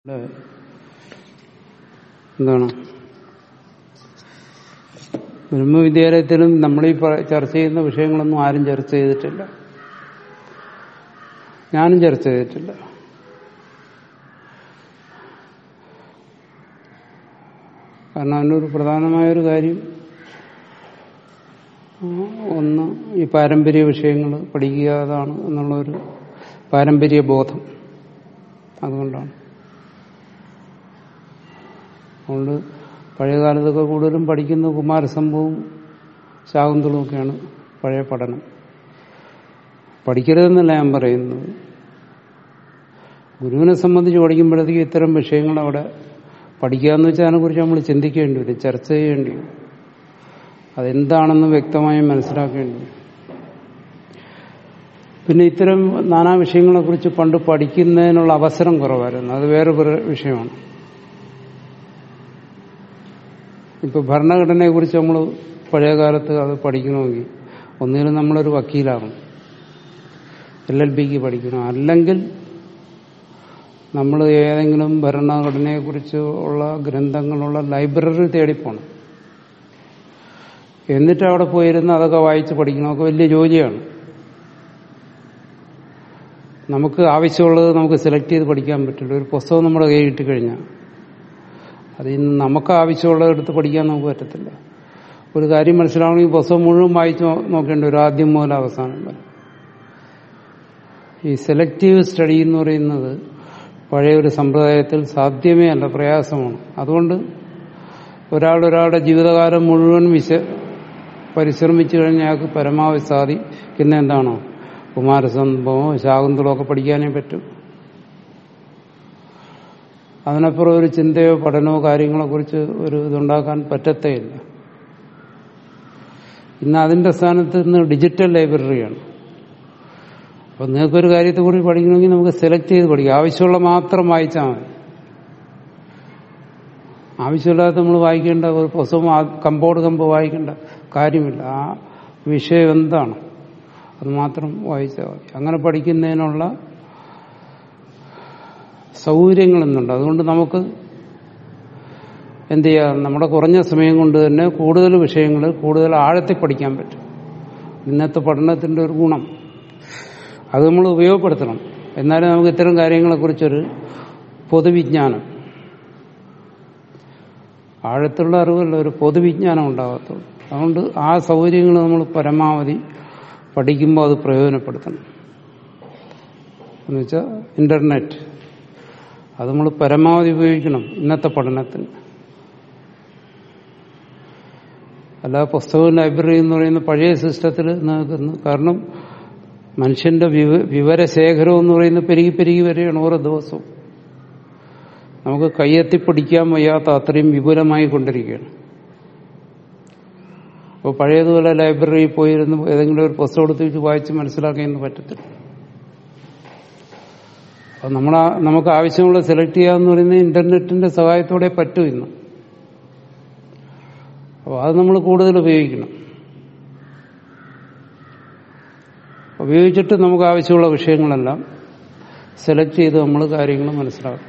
ഇവിടെ എന്താണ് ബ്രഹ്മവിദ്യാലയത്തിലും നമ്മളീ പറ- ചർച്ച ചെയ്യുന്ന വിഷയങ്ങളൊന്നും ആരും ചർച്ച ചെയ്തിട്ടില്ല ഞാനും ചർച്ച ചെയ്തിട്ടില്ല കാരണം അതിനൊരു പ്രധാനമായൊരു കാര്യം ഉം, ഒന്ന് ഈ പാരമ്പര്യ വിഷയങ്ങൾ പഠിക്കുക അതാണ് എന്നുള്ളൊരു പാരമ്പര്യ ബോധം അതുകൊണ്ടാണ് അതുകൊണ്ട് പഴയ കാലത്തൊക്കെ കൂടുതലും പഠിക്കുന്ന കുമാരസംഭവവും ശാകുന്തളവും ഒക്കെയാണ് പഴയ പഠനം പഠിക്കരുതെന്നല്ല ഞാൻ പറയുന്നത് ഗുരുവിനെ സംബന്ധിച്ച് പഠിക്കുമ്പോഴത്തേക്ക് ഇത്തരം വിഷയങ്ങൾ അവിടെ പഠിക്കുക എന്ന് വെച്ചാൽ അതിനെക്കുറിച്ച് നമ്മൾ ചിന്തിക്കേണ്ടി വരും ചർച്ച ചെയ്യേണ്ടി വരും അതെന്താണെന്ന് വ്യക്തമായി മനസ്സിലാക്കേണ്ടി വരും പിന്നെ ഇത്തരം നാനാ വിഷയങ്ങളെക്കുറിച്ച് പണ്ട് പഠിക്കുന്നതിനുള്ള അവസരം കുറവായിരുന്നു അത് വേറെ ഒരു വിഷയമാണ് ഇപ്പൊ ഭരണഘടനയെ കുറിച്ച് നമ്മൾ പഴയ കാലത്ത് അത് പഠിക്കണമെങ്കിൽ ഒന്നുകിലും നമ്മളൊരു വക്കീലാകണം എൽ എൽ ബിക്ക് പഠിക്കണം അല്ലെങ്കിൽ നമ്മൾ ഏതെങ്കിലും ഭരണഘടനയെക്കുറിച്ച് ഉള്ള ഗ്രന്ഥങ്ങളുള്ള ലൈബ്രറി തേടിപ്പോണം എന്നിട്ട് അവിടെ പോയിരുന്ന് അതൊക്കെ വായിച്ച് പഠിക്കണമൊക്കെ വലിയ ജോലിയാണ് നമുക്ക് ആവശ്യമുള്ളത് നമുക്ക് സെലക്ട് ചെയ്ത് പഠിക്കാൻ പറ്റില്ല ഒരു പുസ്തകം നമ്മുടെ കയ്യിൽ കിട്ടിക്കഴിഞ്ഞാൽ അതിൽ നിന്ന് നമുക്ക് ആവശ്യമുള്ളത് എടുത്ത് പഠിക്കാൻ നമുക്ക് പറ്റത്തില്ല ഒരു കാര്യം മനസ്സിലാവണമെങ്കിൽ പുസ്തകം മുഴുവൻ വായിച്ച് നോ- നോക്കേണ്ടി വരും ആദ്യം മുതൽ അവസാനം വരെ ഈ സെലക്റ്റീവ് സ്റ്റഡി എന്ന് പറയുന്നത് പഴയ ഒരു സമ്പ്രദായത്തിൽ സാധ്യമേ അല്ല പ്രയാസമാണ് അതുകൊണ്ട് ഒരാൾ ഒരാളുടെ ജീവിതകാലം മുഴുവൻ വിശ പരിശ്രമിച്ചു കഴിഞ്ഞാൽ അയാൾക്ക് പരമാവധി സാധിക്കുന്ന എന്താണോ കുമാരസംഭവമോ ശാകുന്തളമോ ഒക്കെ പഠിക്കാനേ പറ്റും അതിനപ്പുറം ഒരു ചിന്തയോ പഠനമോ കാര്യങ്ങളെ കുറിച്ച് ഒരു ഇതുണ്ടാക്കാൻ പറ്റത്തേയില്ല ഇന്ന് അതിന്റെ സ്ഥാനത്ത് ഇന്ന് ഡിജിറ്റൽ ലൈബ്രറിയാണ് അപ്പൊ നിങ്ങൾക്കൊരു കാര്യത്തെക്കുറിച്ച് പഠിക്കണമെങ്കിൽ നമുക്ക് സെലക്ട് ചെയ്ത് പഠിക്കാം ആവശ്യമുള്ള മാത്രം വായിച്ചാൽ മതി ആവശ്യമില്ലാത്ത നമ്മൾ വായിക്കേണ്ട ഒരു പുസ്തകം ആ- കമ്പോട് കമ്പ് വായിക്കേണ്ട കാര്യമില്ല ആ വിഷയം എന്താണ് അത് മാത്രം വായിച്ചാൽ മതി അങ്ങനെ പഠിക്കുന്നതിനുള്ള സൗകര്യങ്ങളെന്നുണ്ട് അതുകൊണ്ട് നമുക്ക് എന്ത് ചെയ്യാം നമ്മുടെ കുറഞ്ഞ സമയം കൊണ്ട് തന്നെ കൂടുതൽ വിഷയങ്ങൾ കൂടുതൽ ആഴത്തിൽ പഠിക്കാൻ പറ്റും ഇന്നത്തെ പഠനത്തിന്റെ ഒരു ഗുണം അത് നമ്മൾ ഉപയോഗപ്പെടുത്തണം എന്നാലേ നമുക്ക് ഇത്തരം കാര്യങ്ങളെക്കുറിച്ചൊരു പൊതുവിജ്ഞാനം ആഴത്തുള്ള അറിവല്ല ഒരു പൊതുവിജ്ഞാനം ഉണ്ടാകത്തുള്ളൂ അതുകൊണ്ട് ആ സൗകര്യങ്ങൾ നമ്മൾ പരമാവധി പഠിക്കുമ്പോൾ അത് പ്രയോജനപ്പെടുത്തണം എന്നുവെച്ചാൽ ഇന്റർനെറ്റ് അത് നമ്മൾ പരമാവധി ഉപയോഗിക്കണം ഇന്നത്തെ പഠനത്തിന് അല്ല പുസ്തകവും ലൈബ്രറി എന്ന് പറയുന്ന പഴയ സിസ്റ്റത്തിൽ നിൽക്കുന്നു കാരണം മനുഷ്യന്റെ വിവ- വിവരശേഖരം എന്ന് പറയുന്നത് പെരുകി പെരുകി വരികയാണ് ഓരോ ദിവസവും നമുക്ക് കയ്യെത്തി പിടിക്കാൻ വയ്യാത്ത അത്രയും വിപുലമായി കൊണ്ടിരിക്കുകയാണ് അപ്പോൾ പഴയതുപോലെ ലൈബ്രറിയിൽ പോയിരുന്ന് ഏതെങ്കിലും ഒരു പുസ്തകം എടുത്ത് വെച്ച് വായിച്ച് മനസ്സിലാക്കിയെന്ന് പറ്റത്തില്ല അപ്പോൾ നമ്മൾ നമുക്ക് ആവശ്യമുള്ള സെലക്ട് ചെയ്യാന്ന് പറയുന്നത് ഇന്റർനെറ്റിന്റെ സഹായത്തോടെ പറ്റും ഇന്ന് അപ്പോൾ അത് നമ്മൾ കൂടുതൽ ഉപയോഗിക്കണം ഉപയോഗിച്ചിട്ട് നമുക്ക് ആവശ്യമുള്ള വിഷയങ്ങളെല്ലാം സെലക്ട് ചെയ്ത് നമ്മൾ കാര്യങ്ങൾ മനസ്സിലാക്കും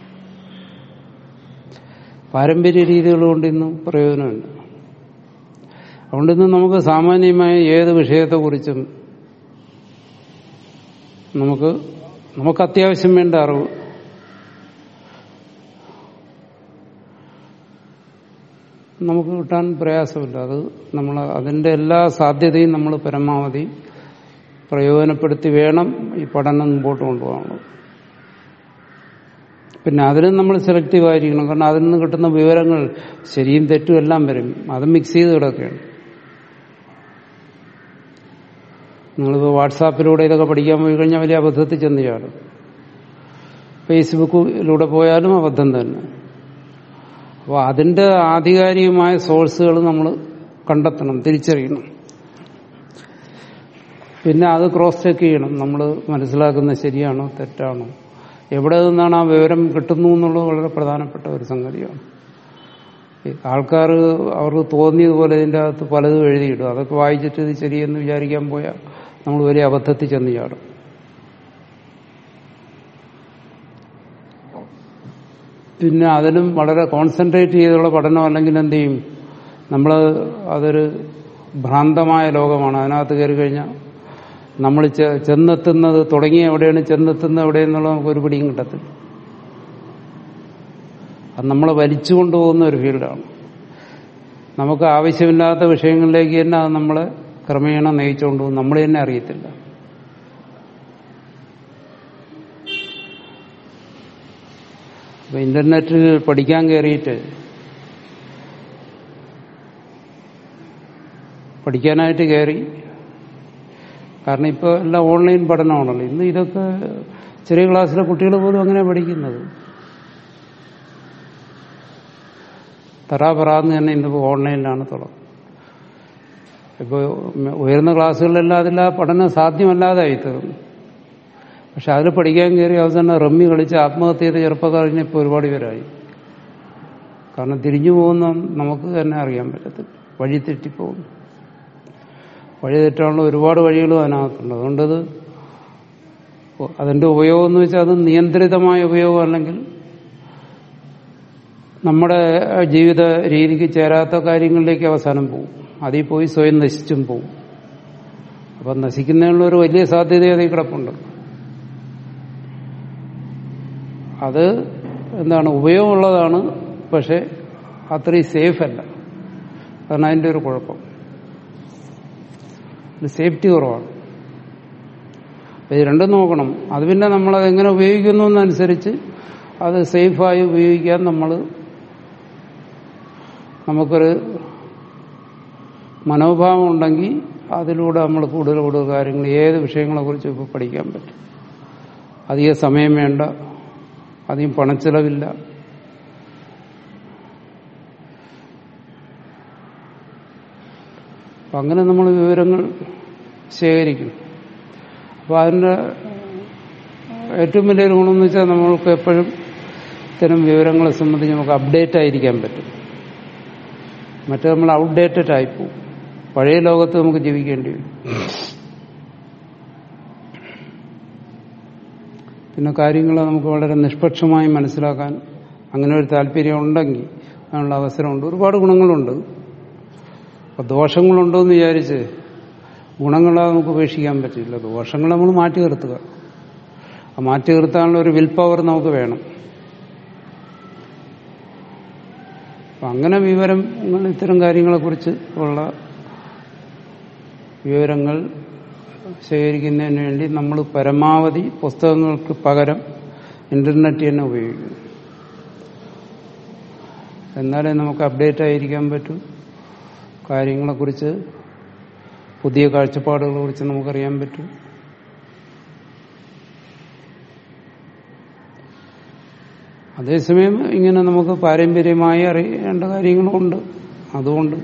പാരമ്പര്യ രീതികൾ കൊണ്ട് ഇന്നും പ്രയോജനമുണ്ട് അതുകൊണ്ട് ഇന്ന് നമുക്ക് സാമാന്യമായ ഏത് വിഷയത്തെക്കുറിച്ചും നമുക്ക് നമുക്ക് അത്യാവശ്യം വേണ്ട അറിവ് നമുക്ക് കിട്ടാൻ പ്രയാസമില്ല അത് നമ്മൾ അതിന്റെ എല്ലാ സാധ്യതയും നമ്മൾ പരമാവധി പ്രയോജനപ്പെടുത്തി വേണം ഈ പഠനം മുമ്പോട്ട് കൊണ്ടുപോകാനുള്ളത് പിന്നെ അതിനും നമ്മൾ സെലക്റ്റീവ് ആയിരിക്കണം കാരണം അതിൽ നിന്ന് കിട്ടുന്ന വിവരങ്ങൾ ശരിയും തെറ്റും എല്ലാം വരും അത് മിക്സ് ചെയ്ത് കിടക്കുകയാണ് നിങ്ങളിപ്പോൾ വാട്സാപ്പിലൂടെ ഇതൊക്കെ പഠിക്കാൻ പോയി കഴിഞ്ഞാൽ വലിയ അബദ്ധത്തിൽ ചെന്ന് ചാടും ഫേസ്ബുക്കിലൂടെ പോയാലും അബദ്ധം തന്നെ അപ്പോൾ അതിന്റെ ആധികാരികമായ സോഴ്സുകൾ നമ്മൾ കണ്ടെത്തണം തിരിച്ചറിയണം പിന്നെ അത് ക്രോസ് ചെക്ക് ചെയ്യണം നമ്മൾ മനസ്സിലാക്കുന്നത് ശരിയാണോ തെറ്റാണോ എവിടെ നിന്നാണ് ആ വിവരം കിട്ടുന്നു എന്നുള്ളത് വളരെ പ്രധാനപ്പെട്ട ഒരു സംഗതിയാണ് ആൾക്കാർ അവർക്ക് തോന്നിയതുപോലെ ഇതിൻ്റെ അകത്ത് പലതും എഴുതിയിടും അതൊക്കെ വായിച്ചിട്ട് ഇത് ശരിയെന്ന് വിചാരിക്കാൻ പോയാൽ നമ്മൾ വലിയ അബദ്ധത്തിൽ ചെന്ന് ചാടും പിന്നെ അതിലും വളരെ കോൺസെൻട്രേറ്റ് ചെയ്തുള്ള പഠനം അല്ലെങ്കിൽ എന്ത് ചെയ്യും നമ്മൾ അതൊരു ഭ്രാന്തമായ ലോകമാണ് അതിനകത്ത് കയറി കഴിഞ്ഞാൽ നമ്മൾ ചെ- ചെന്നെത്തുന്നത് തുടങ്ങി എവിടെയാണ് ചെന്നെത്തുന്നത് എവിടെയെന്നുള്ളത് നമുക്ക് ഒരു പിടിയും കിട്ടത്തില്ല അത് നമ്മളെ വലിച്ചു കൊണ്ടുപോകുന്ന ഒരു ഫീൽഡാണ് നമുക്ക് ആവശ്യമില്ലാത്ത വിഷയങ്ങളിലേക്ക് തന്നെ അത് നമ്മളെ ക്രമേണ നയിച്ചുകൊണ്ട് പോകും നമ്മൾ തന്നെ അറിയത്തില്ല അപ്പൊ ഇന്റർനെറ്റിൽ പഠിക്കാൻ കയറിയിട്ട് പഠിക്കാനായിട്ട് കയറി കാരണം ഇപ്പോൾ എല്ലാം ഓൺലൈൻ പഠനമാണല്ലോ ഇന്ന് ഇതൊക്കെ ചെറിയ ക്ലാസ്സിലെ കുട്ടികൾ പോലും അങ്ങനെ പഠിക്കുന്നത് തറാപറാന്ന് തന്നെ ഇന്നിപ്പോൾ ഓൺലൈനിലാണ് തുടങ്ങും ഇപ്പോൾ ഉയർന്ന ക്ലാസ്സുകളിലെല്ലാം അതിൽ ആ പഠനം സാധ്യമല്ലാതായി തീർന്നു പക്ഷെ അതിൽ പഠിക്കാൻ കയറി അവസാനം റമ്മി കളിച്ച് ആത്മഹത്യ ചെയ്ത ചെറുപ്പക്കാരനെ ഇപ്പോൾ ഒരുപാട് പേരായി കാരണം തിരിഞ്ഞു പോകുന്ന നമുക്ക് തന്നെ അറിയാൻ പറ്റത്തില്ല വഴി തെറ്റിപ്പോകുന്നു വഴി തെറ്റാനുള്ള ഒരുപാട് വഴികളും അതിനകത്തുണ്ട് അതുകൊണ്ടത് അതിന്റെ ഉപയോഗം എന്ന് വെച്ചാൽ അത് നിയന്ത്രിതമായ ഉപയോഗം അല്ലെങ്കിൽ നമ്മുടെ ജീവിത രീതിക്ക് ചേരാത്ത കാര്യങ്ങളിലേക്ക് അവസാനം പോകും അതിൽ പോയി സ്വയം നശിച്ചും പോകും അപ്പം നശിക്കുന്നതിനുള്ള ഒരു വലിയ സാധ്യത അതിൽ കിടപ്പുണ്ട് അത് എന്താണ് ഉപയോഗമുള്ളതാണ് പക്ഷെ അത്രയും സേഫ് അല്ല അതാണ് അതിൻ്റെ ഒരു കുഴപ്പം സേഫ്റ്റി കുറവാണ് ഇത് രണ്ടും നോക്കണം അത് പിന്നെ നമ്മളത് എങ്ങനെ ഉപയോഗിക്കുന്നു എന്നനുസരിച്ച് അത് സേഫായി ഉപയോഗിക്കാൻ നമ്മൾ നമുക്കൊരു മനോഭാവം ഉണ്ടെങ്കിൽ അതിലൂടെ നമ്മൾ കൂടുതൽ കൂടുതൽ കാര്യങ്ങൾ ഏത് വിഷയങ്ങളെക്കുറിച്ചും ഇപ്പോൾ പഠിക്കാൻ പറ്റും അധിക സമയം വേണ്ട അധികം പണച്ചെലവില്ല അപ്പം അങ്ങനെ നമ്മൾ വിവരങ്ങൾ ശേഖരിക്കും അപ്പോൾ അതിൻ്റെ ഏറ്റവും വലിയൊരു ഗുണമെന്ന് വെച്ചാൽ നമ്മൾക്ക് എപ്പോഴും ഇത്തരം വിവരങ്ങളെ സംബന്ധിച്ച് നമുക്ക് അപ്ഡേറ്റ് ആയിരിക്കാൻ പറ്റും മറ്റേ നമ്മൾ ഔട്ട്ഡേറ്റഡ് ആയിപ്പോവും പഴയ ലോകത്ത് നമുക്ക് ജീവിക്കേണ്ടി വരും പിന്നെ കാര്യങ്ങൾ നമുക്ക് വളരെ നിഷ്പക്ഷമായി മനസ്സിലാക്കാൻ അങ്ങനെ ഒരു താല്പര്യം ഉണ്ടെങ്കിൽ അതിനുള്ള അവസരമുണ്ട് ഒരുപാട് ഗുണങ്ങളുണ്ട് അപ്പൊ ദോഷങ്ങളുണ്ടോ എന്ന് വിചാരിച്ച് ഗുണങ്ങളെ നമുക്ക് ഉപേക്ഷിക്കാൻ പറ്റില്ല ദോഷങ്ങൾ നമ്മൾ മാറ്റി നിർത്തുക ആ മാറ്റി നിർത്താനുള്ള ഒരു വിൽ പവർ നമുക്ക് വേണം അപ്പൊ അങ്ങനെ വിവരം ഇത്തരം കാര്യങ്ങളെക്കുറിച്ച് ഉള്ള വിവരങ്ങൾ ശേഖരിക്കുന്നതിന് വേണ്ടി നമ്മൾ പരമാവധി പുസ്തകങ്ങൾക്ക് പകരം ഇന്റർനെറ്റ് തന്നെ ഉപയോഗിക്കുന്നു എന്നാലേ നമുക്ക് അപ്ഡേറ്റ് ആയിരിക്കാൻ പറ്റൂ കാര്യങ്ങളെക്കുറിച്ച് പുതിയ കാഴ്ചപ്പാടുകളെ കുറിച്ച് നമുക്കറിയാൻ പറ്റും അതേസമയം ഇങ്ങനെ നമുക്ക് പാരമ്പര്യമായി അറിയേണ്ട കാര്യങ്ങളുമുണ്ട് അതുകൊണ്ട്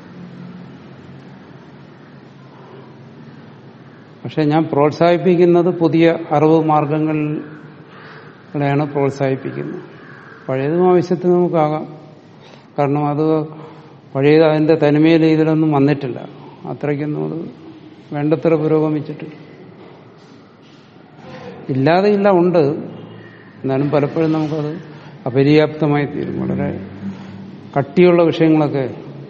പക്ഷെ ഞാൻ പ്രോത്സാഹിപ്പിക്കുന്നത് പുതിയ അറിവ് മാർഗങ്ങളെയാണ് പ്രോത്സാഹിപ്പിക്കുന്നത് പഴയതും ആവശ്യത്തിന് നമുക്കാകാം കാരണം അത് പഴയത് അതിന്റെ തനിമയിൽ ഇതിലൊന്നും വന്നിട്ടില്ല അത്രയ്ക്കൊന്നും അത് വേണ്ടത്ര പുരോഗമിച്ചിട്ടില്ല ഇല്ലാതെ ഇല്ല ഉണ്ട് എന്നാലും പലപ്പോഴും നമുക്കത് അപര്യാപ്തമായി തീരും വളരെ കട്ടിയുള്ള വിഷയങ്ങളൊക്കെ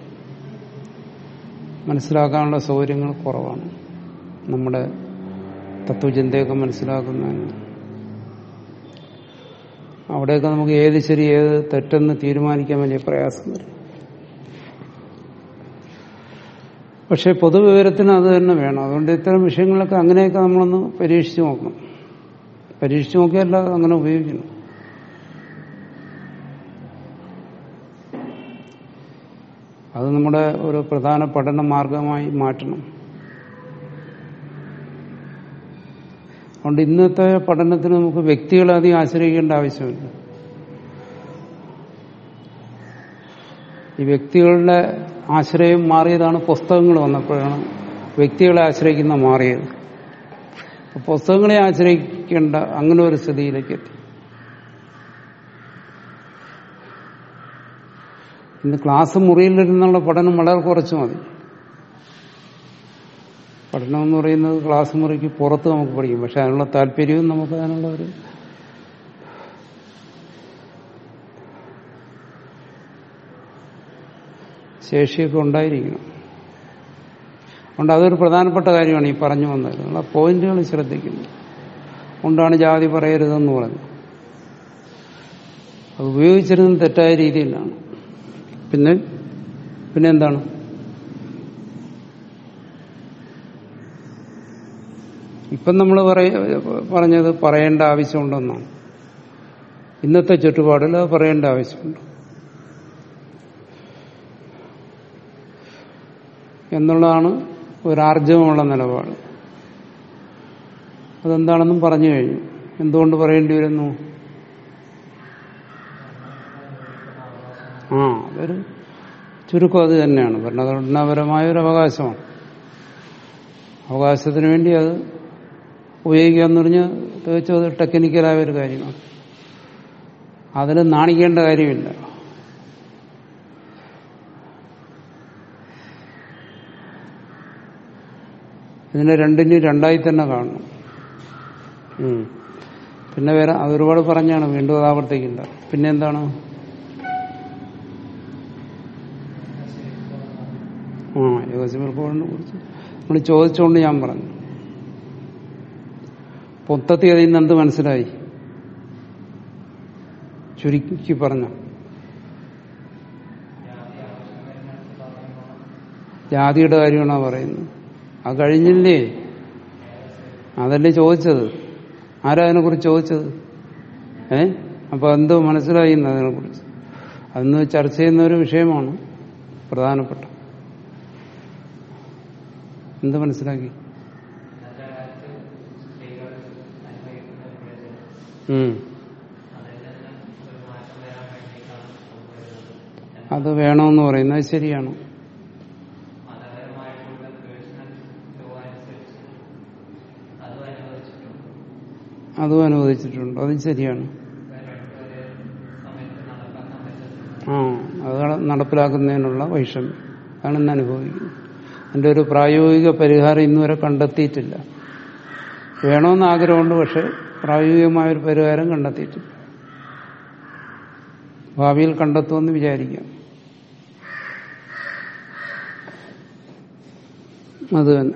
മനസ്സിലാക്കാനുള്ള സൗകര്യങ്ങൾ കുറവാണ് നമ്മുടെ തത്വചിന്തയൊക്കെ മനസ്സിലാക്കുന്നതിന് അവിടെയൊക്കെ നമുക്ക് ഏത് ശരി ഏത് തെറ്റെന്ന് തീരുമാനിക്കാൻ വലിയ പ്രയാസം വരും പക്ഷെ പൊതുവിവരത്തിന് അത് തന്നെ വേണം അതുകൊണ്ട് ഇത്തരം വിഷയങ്ങളൊക്കെ അങ്ങനെയൊക്കെ നമ്മളൊന്ന് പരീക്ഷിച്ചു നോക്കണം പരീക്ഷിച്ചു നോക്കിയല്ല അങ്ങനെ ഉപയോഗിക്കണം അത് നമ്മുടെ ഒരു പ്രധാന പഠന മാർഗമായി മാറ്റണം അതുകൊണ്ട് ഇന്നത്തെ പഠനത്തിന് നമുക്ക് വ്യക്തികളെ അധികം ആശ്രയിക്കേണ്ട ആവശ്യമില്ല ഈ വ്യക്തികളുടെ ആശ്രയം മാറിയതാണ് പുസ്തകങ്ങൾ വന്നപ്പോഴാണ് വ്യക്തികളെ ആശ്രയിക്കുന്ന മാറിയത് പുസ്തകങ്ങളെ ആശ്രയിക്കേണ്ട അങ്ങനെ ഒരു സ്ഥിതിയിലേക്ക് എത്തി ഇന്ന് ക്ലാസ് മുറിയിലിരുന്നുള്ള പഠനം വളരെ കുറച്ച് മതി പഠനം എന്ന് പറയുന്നത് ക്ലാസ് മുറിക്ക് പുറത്ത് നമുക്ക് പഠിക്കും പക്ഷെ അതിനുള്ള താല്പര്യവും നമുക്ക് അതിനുള്ള ഒരു ശേഷിയൊക്കെ ഉണ്ടായിരിക്കണം അതുകൊണ്ട് അതൊരു പ്രധാനപ്പെട്ട കാര്യമാണ് ഈ പറഞ്ഞു വന്നത് നിങ്ങൾ ആ പോയിന്റുകൾ ശ്രദ്ധിക്കുന്നു കൊണ്ടാണ് ജാതി പറയരുതെന്ന് പറഞ്ഞു അത് ഉപയോഗിച്ചിരുന്നത് തെറ്റായ രീതിയിലാണ് പിന്നെ പിന്നെ എന്താണ് ഇപ്പം നമ്മൾ പറയ പറഞ്ഞത് പറയേണ്ട ആവശ്യമുണ്ടെന്നാണ് ഇന്നത്തെ ചുറ്റുപാടിൽ അത് പറയേണ്ട ആവശ്യമുണ്ട് എന്നുള്ളതാണ് ഒരു ആർജവമുള്ള നിലപാട് അതെന്താണെന്നും പറഞ്ഞു കഴിഞ്ഞു എന്തുകൊണ്ട് പറയേണ്ടി വരുന്നു ആ അതൊരു ചുരുക്കം അത് തന്നെയാണ് ഭരണഘടനാപരമായ ഒരു അവകാശമാണ് അവകാശത്തിന് വേണ്ടി അത് ഉപയോഗിക്കുക എന്ന് പറഞ്ഞാൽ തീർച്ചയായും അത് ടെക്നിക്കലായ ഒരു കാര്യമാണ് അതിൽ നാണിക്കേണ്ട കാര്യമില്ല ഇതിനെ രണ്ടിനും രണ്ടായി തന്നെ കാണണം ഉം. പിന്നെ വേറെ അതൊരുപാട് പറഞ്ഞാണ് വീണ്ടും അത് ആവർത്തിക്കണ്ട പിന്നെ എന്താണ് ആ യോസിഫ് കോഴിനെ കുറിച്ച് നമ്മൾ ചോദിച്ചുകൊണ്ട് ഞാൻ പറഞ്ഞു പൊത്തത്തി അതിൽ നിന്ന് എന്ത് മനസ്സിലായി ചുരുക്കി പറഞ്ഞ ജാതിയുടെ കാര്യമാണോ പറയുന്നത് അത് കഴിഞ്ഞില്ലേ അതല്ലേ ചോദിച്ചത് ആരാ അതിനെക്കുറിച്ച് ചോദിച്ചത് ഏ അപ്പൊ എന്തോ മനസ്സിലായി അതിനെ കുറിച്ച് അതൊന്ന് ചർച്ച ചെയ്യുന്ന ഒരു വിഷയമാണ് പ്രധാനപ്പെട്ട എന്ത് മനസ്സിലാക്കി ഉം. അത് വേണമെന്ന് പറയുന്നത് ശരിയാണ് അതും അനുവദിച്ചിട്ടുണ്ട് അതും ശരിയാണ് ആ അത് നടപ്പിലാക്കുന്നതിനുള്ള വൈഷമ്യം അതാണ് ഇന്ന് അനുഭവിക്കുന്നത് അതിന്റെ ഒരു പ്രായോഗിക പരിഹാരം ഇന്നുവരെ കണ്ടെത്തിയിട്ടില്ല വേണമെന്ന് ആഗ്രഹമുണ്ട് പക്ഷെ പ്രായോഗികമായ ഒരു പരിഹാരം കണ്ടെത്തിയിട്ടില്ല ഭാവിയിൽ കണ്ടെത്തുമെന്ന് വിചാരിക്കാം അത് തന്നെ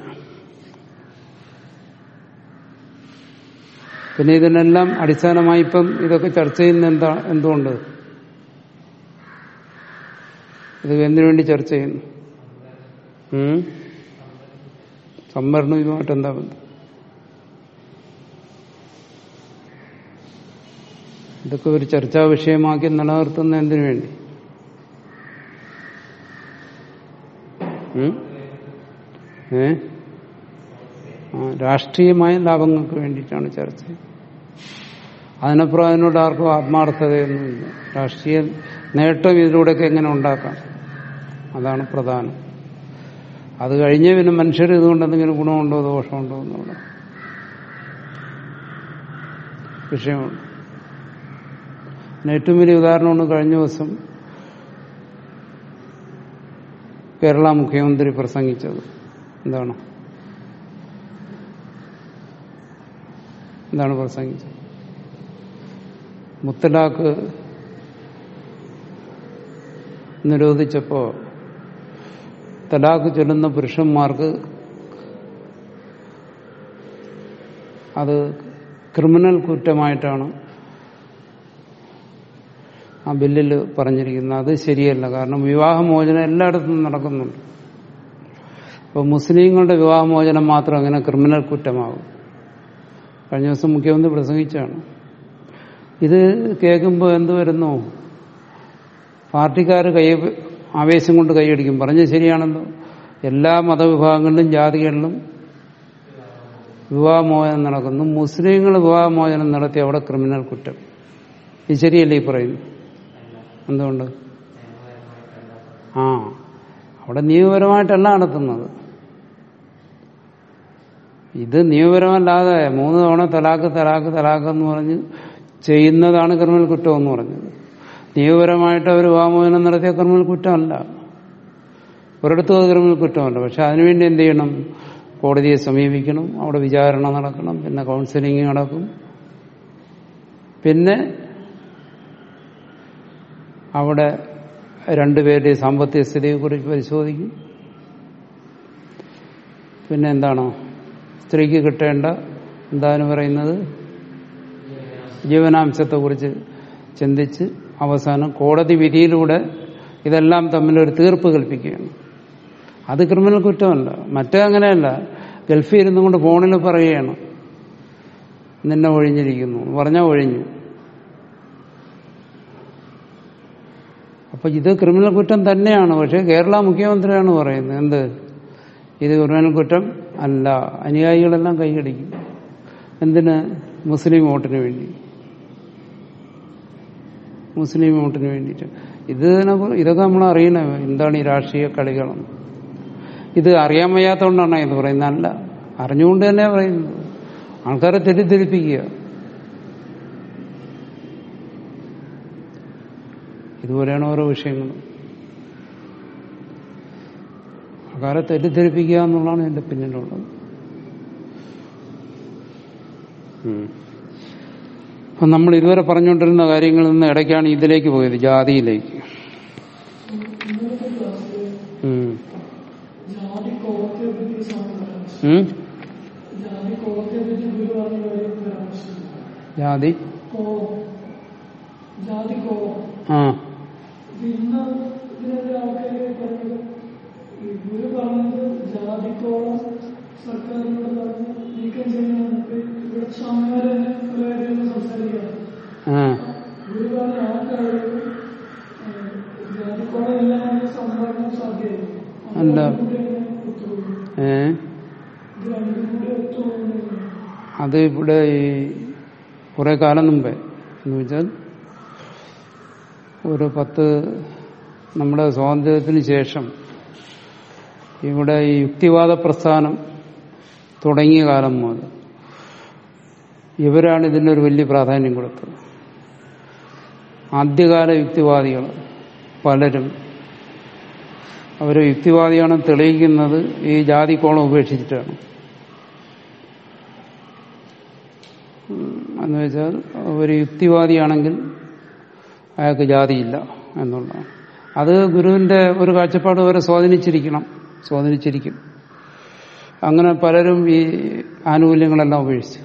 പിന്നെ ഇതിനെല്ലാം അടിസ്ഥാനമായി ഇപ്പം ഇതൊക്കെ ചർച്ച ചെയ്യുന്ന എന്താ എന്തുകൊണ്ട് ഇത് എന്തിനു വേണ്ടി ചർച്ച ചെയ്യുന്നു ഉം? സംവരണം ഇതുമായിട്ട് എന്താ ബന്ധം ഇതൊക്കെ ഒരു ചർച്ചാ വിഷയമാക്കി നിലനിർത്തുന്ന എന്തിനു വേണ്ടി ഉം? ഏ ആ, രാഷ്ട്രീയമായ ലാഭങ്ങൾക്ക് വേണ്ടിയിട്ടാണ് ചർച്ച അതിനപ്പുറം അതിനോട് ആർക്കും ആത്മാർത്ഥതയൊന്നുമില്ല രാഷ്ട്രീയ നേട്ടം ഇതിലൂടെയൊക്കെ എങ്ങനെ ഉണ്ടാക്കാം അതാണ് പ്രധാനം അത് കഴിഞ്ഞ് പിന്നെ മനുഷ്യർ ഇതുകൊണ്ട് എന്തെങ്കിലും ഗുണമുണ്ടോ ദോഷമുണ്ടോ എന്നുള്ള വിഷയമുണ്ട് പിന്നെ ഏറ്റവും വലിയ ഉദാഹരണമാണ് കഴിഞ്ഞ ദിവസം കേരള മുഖ്യമന്ത്രി പ്രസംഗിച്ചത് എന്താണ് എന്താണ് പ്രസംഗിച്ചത് മുത്തലാഖ് നിരോധിച്ചപ്പോ തലാഖ് ചൊല്ലുന്ന പുരുഷന്മാർക്ക് അത് ക്രിമിനൽ കുറ്റമായിട്ടാണ് ആ ബില്ലിൽ പറഞ്ഞിരിക്കുന്നത് അത് ശരിയല്ല കാരണം വിവാഹമോചനം എല്ലായിടത്തും നടക്കുന്നുണ്ട് അപ്പോൾ മുസ്ലിങ്ങളുടെ വിവാഹമോചനം മാത്രം അങ്ങനെ ക്രിമിനൽ കുറ്റമാകും കഴിഞ്ഞ ദിവസം മുഖ്യമന്ത്രി പ്രസംഗിച്ചാണ് ഇത് കേൾക്കുമ്പോൾ എന്ത് വരുന്നു പാർട്ടിക്കാർ കൈ ആവേശം കൊണ്ട് കൈയടിക്കും പറഞ്ഞത് ശരിയാണല്ലോ എല്ലാ മതവിഭാഗങ്ങളിലും ജാതികളിലും വിവാഹമോചനം നടക്കുന്നു മുസ്ലിങ്ങൾ വിവാഹമോചനം നടത്തി അവിടെ ക്രിമിനൽ കുറ്റം ഇത് ശരിയല്ലേ ഈ പറയുന്നു എന്തുകൊണ്ട് ആ അവിടെ നിയമപരമായിട്ടല്ല നടത്തുന്നത് ഇത് നിയമപരമല്ലാതെ മൂന്ന് തവണ തലാക്ക് തലാക്ക് തലാക്ക് എന്ന് പറഞ്ഞ് ചെയ്യുന്നതാണ് ക്രിമിനൽ കുറ്റം എന്ന് പറഞ്ഞത് നിയമപരമായിട്ട് അവർ വിവാഹമോചനം നടത്തിയ ക്രിമിനൽ കുറ്റമല്ല ഒരിടത്തും അത് ക്രിമിനൽ കുറ്റമല്ല പക്ഷെ അതിനുവേണ്ടി എന്ത് ചെയ്യണം കോടതിയെ സമീപിക്കണം അവിടെ വിചാരണ നടക്കണം പിന്നെ കൗൺസിലിംഗ് നടക്കും പിന്നെ അവിടെ രണ്ടുപേരുടെയും സാമ്പത്തിക സ്ഥിതിയെക്കുറിച്ച് പരിശോധിക്കും പിന്നെ എന്താണ് സ്ത്രീക്ക് കിട്ടേണ്ട എന്താണ് പറയുന്നത് ജീവനാംശത്തെക്കുറിച്ച് ചിന്തിച്ച് അവസാനം കോടതി വിധിയിലൂടെ ഇതെല്ലാം തമ്മിലൊരു തീർപ്പ് കൽപ്പിക്കുകയാണ് അത് ക്രിമിനൽ കുറ്റമല്ല മറ്റേ അങ്ങനെയല്ല ഗൾഫിൽ ഇരുന്നു കൊണ്ട് ഫോണിൽ പറയുകയാണ് നിന്നെ ഒഴിഞ്ഞിരിക്കുന്നു പറഞ്ഞാൽ ഒഴിഞ്ഞു അപ്പൊ ഇത് ക്രിമിനൽ കുറ്റം തന്നെയാണ് പക്ഷെ കേരള മുഖ്യമന്ത്രിയാണ് പറയുന്നത് എന്ത് ഇത് ക്രിമിനൽ കുറ്റം അല്ല അനുയായികളെല്ലാം കൈയടിക്കും എന്തിന് മുസ്ലിം വോട്ടിന് വേണ്ടി മുസ്ലിം വോട്ടിന് വേണ്ടിയിട്ട് ഇത് ഇതൊക്കെ നമ്മൾ അറിയണേ എന്താണ് ഈ രാഷ്ട്രീയ കളികളെന്ന് ഇത് അറിയാൻ വയ്യാത്തതുകൊണ്ടാണ് ഇത് പറയുന്നത് അല്ല അറിഞ്ഞുകൊണ്ട് തന്നെ പറയുന്നത് ആൾക്കാരെ തെറ്റിദ്ധരിപ്പിക്കുക ഇതുപോലെയാണ് ഓരോ വിഷയങ്ങൾ ആൾക്കാരെ തെറ്റിദ്ധരിപ്പിക്കുക എന്നുള്ളതാണ് എന്റെ പിന്നിലുള്ളത് അപ്പം നമ്മൾ ഇതുവരെ പറഞ്ഞുകൊണ്ടിരുന്ന കാര്യങ്ങളിൽ നിന്ന് ഇടയ്ക്കാണ് ഇതിലേക്ക് പോയത് ജാതിയിലേക്ക് ഉം. ജാതി കോപത്തെ പറ്റി സംസാരിച്ചു ഉം? ജാതി കോപത്തെ പറ്റി ഗുരു പറഞ്ഞ കാര്യം പരാമർശിച്ചു ജാതി കോപം ജാതി കോപം ആ ഇന്ന് ഇതിനെതിരെ ആൾക്കാര് പറഞ്ഞത് ഈ ഗുരു പറഞ്ഞത് ജാതി കോപം സർക്കാരിനോട് പറഞ്ഞ് നീക്കം ചെയ്യണം നമുക്ക് ഇവിടെ സ്വാമിമാരെ തന്നെ പല കാര്യങ്ങളും സംസാരിക്കാം ആ ഗുരു പറഞ്ഞ ആ കാര്യം ജാതി കോപം എല്ലാം നമുക്ക് സംഭവിക്കാൻ സാധ്യതയില്ല അല്ല. അത് കൂടി അങ്ങനെ ഒത്തുപോകും. ഏ ഇത് രണ്ടും കൂടി ഒത്തുപോകുന്നില്ല അത് ഇവിടെ ഈ കുറെ കാലം മുമ്പേ എന്ന് വെച്ചാൽ ഒരു പത്ത് നമ്മുടെ സ്വാതന്ത്ര്യത്തിന് ശേഷം ഇവിടെ ഈ യുക്തിവാദ പ്രസ്ഥാനം തുടങ്ങിയ കാലം മുതൽ ഇവരാണ് ഇതിനൊരു വലിയ പ്രാധാന്യം കൊടുത്തത് ആദ്യകാല യുക്തിവാദികൾ പലരും അവർ യുക്തിവാദിയാണെന്ന് തെളിയിക്കുന്നത് ഈ ജാതിക്കോളം ഉപേക്ഷിച്ചിട്ടാണ് ഉം, എന്ന് വെച്ചാൽ ഒരു യുക്തിവാദിയാണെങ്കിൽ അയാൾക്ക് ജാതിയില്ല എന്നുള്ളതാണ് അത് ഗുരുവിന്റെ ഒരു കാഴ്ചപ്പാട് വരെ സ്വാധീനിച്ചിരിക്കണം സ്വാധീനിച്ചിരിക്കും അങ്ങനെ പലരും ഈ ആനുകൂല്യങ്ങളെല്ലാം ഉപേക്ഷിച്ചു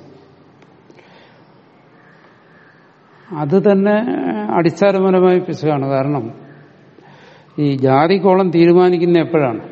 അത് തന്നെ അടിസ്ഥാനപരമായ പിശകാണ് കാരണം ഈ ജാതിക്കോളം തീരുമാനിക്കുന്ന എപ്പോഴാണ്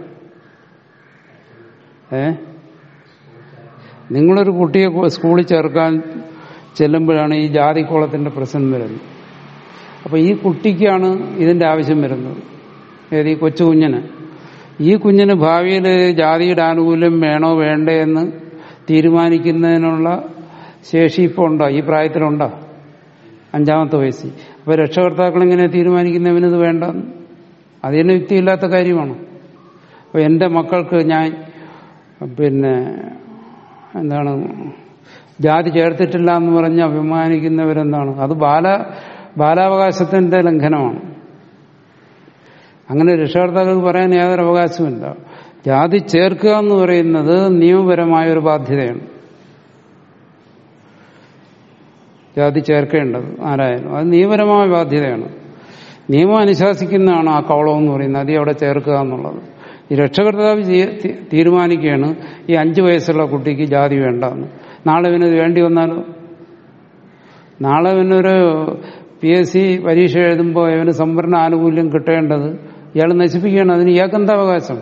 ഏ നിങ്ങളൊരു കുട്ടിയെ കു- സ്കൂളിൽ ചേർക്കാൻ ചെല്ലുമ്പോഴാണ് ഈ ജാതിക്കോളത്തിന്റെ പ്രശ്നം വരുന്നത് അപ്പൊ ഈ കുട്ടിക്കാണ് ഇതിന്റെ ആവശ്യം വരുന്നത് ഏത് ഈ കൊച്ചു കുഞ്ഞിന് ഈ കുഞ്ഞിന് ഭാവിയിൽ ജാതിയുടെ ആനുകൂല്യം വേണോ വേണ്ടേ എന്ന് തീരുമാനിക്കുന്നതിനുള്ള ശേഷി ഇപ്പോൾ ഉണ്ടോ ഈ പ്രായത്തിലുണ്ടോ അഞ്ചാമത്തെ വയസ്സിൽ അപ്പൊ രക്ഷകർത്താക്കൾ എങ്ങനെ തീരുമാനിക്കുന്നവനിത് വേണ്ടെന്ന് അതിന് യുക്തിയില്ലാത്ത കാര്യമാണ് അപ്പൊ എന്റെ മക്കൾക്ക് ഞാൻ പിന്നെ എന്താണ് ജാതി ചേർത്തിട്ടില്ല എന്ന് പറഞ്ഞ് അഭിമാനിക്കുന്നവരെന്താണ് അത് ബാല ബാലാവകാശത്തിന്റെ ലംഘനമാണ് അങ്ങനെ രക്ഷകർത്താക്കൾക്ക് പറയാൻ യാതൊരു അവകാശമില്ല ജാതി ചേർക്കുക എന്ന് പറയുന്നത് നിയമപരമായ ഒരു ബാധ്യതയാണ് ജാതി ചേർക്കേണ്ടത് ആരായാലും അത് നിയമപരമായ ബാധ്യതയാണ് നിയമം അനുശാസിക്കുന്നതാണ് ആ കവളം എന്ന് പറയുന്നത് അത് അവിടെ ചേർക്കുക എന്നുള്ളത് ഈ രക്ഷകർത്താവ് ചെയ്യ- തി- തീരുമാനിക്കുകയാണ് ഈ അഞ്ചു വയസ്സുള്ള കുട്ടിക്ക് ജാതി വേണ്ടെന്ന് നാളെ ഇവനത് വേണ്ടി വന്നാലോ നാളെ ഇവനൊരു പി എസ് സി പരീക്ഷ എഴുതുമ്പോൾ ഇവന് സംവരണ ആനുകൂല്യം കിട്ടേണ്ടത് ഇയാൾ നശിപ്പിക്കുകയാണ് അതിന് ഇയാൾക്ക് എന്താ അവകാശം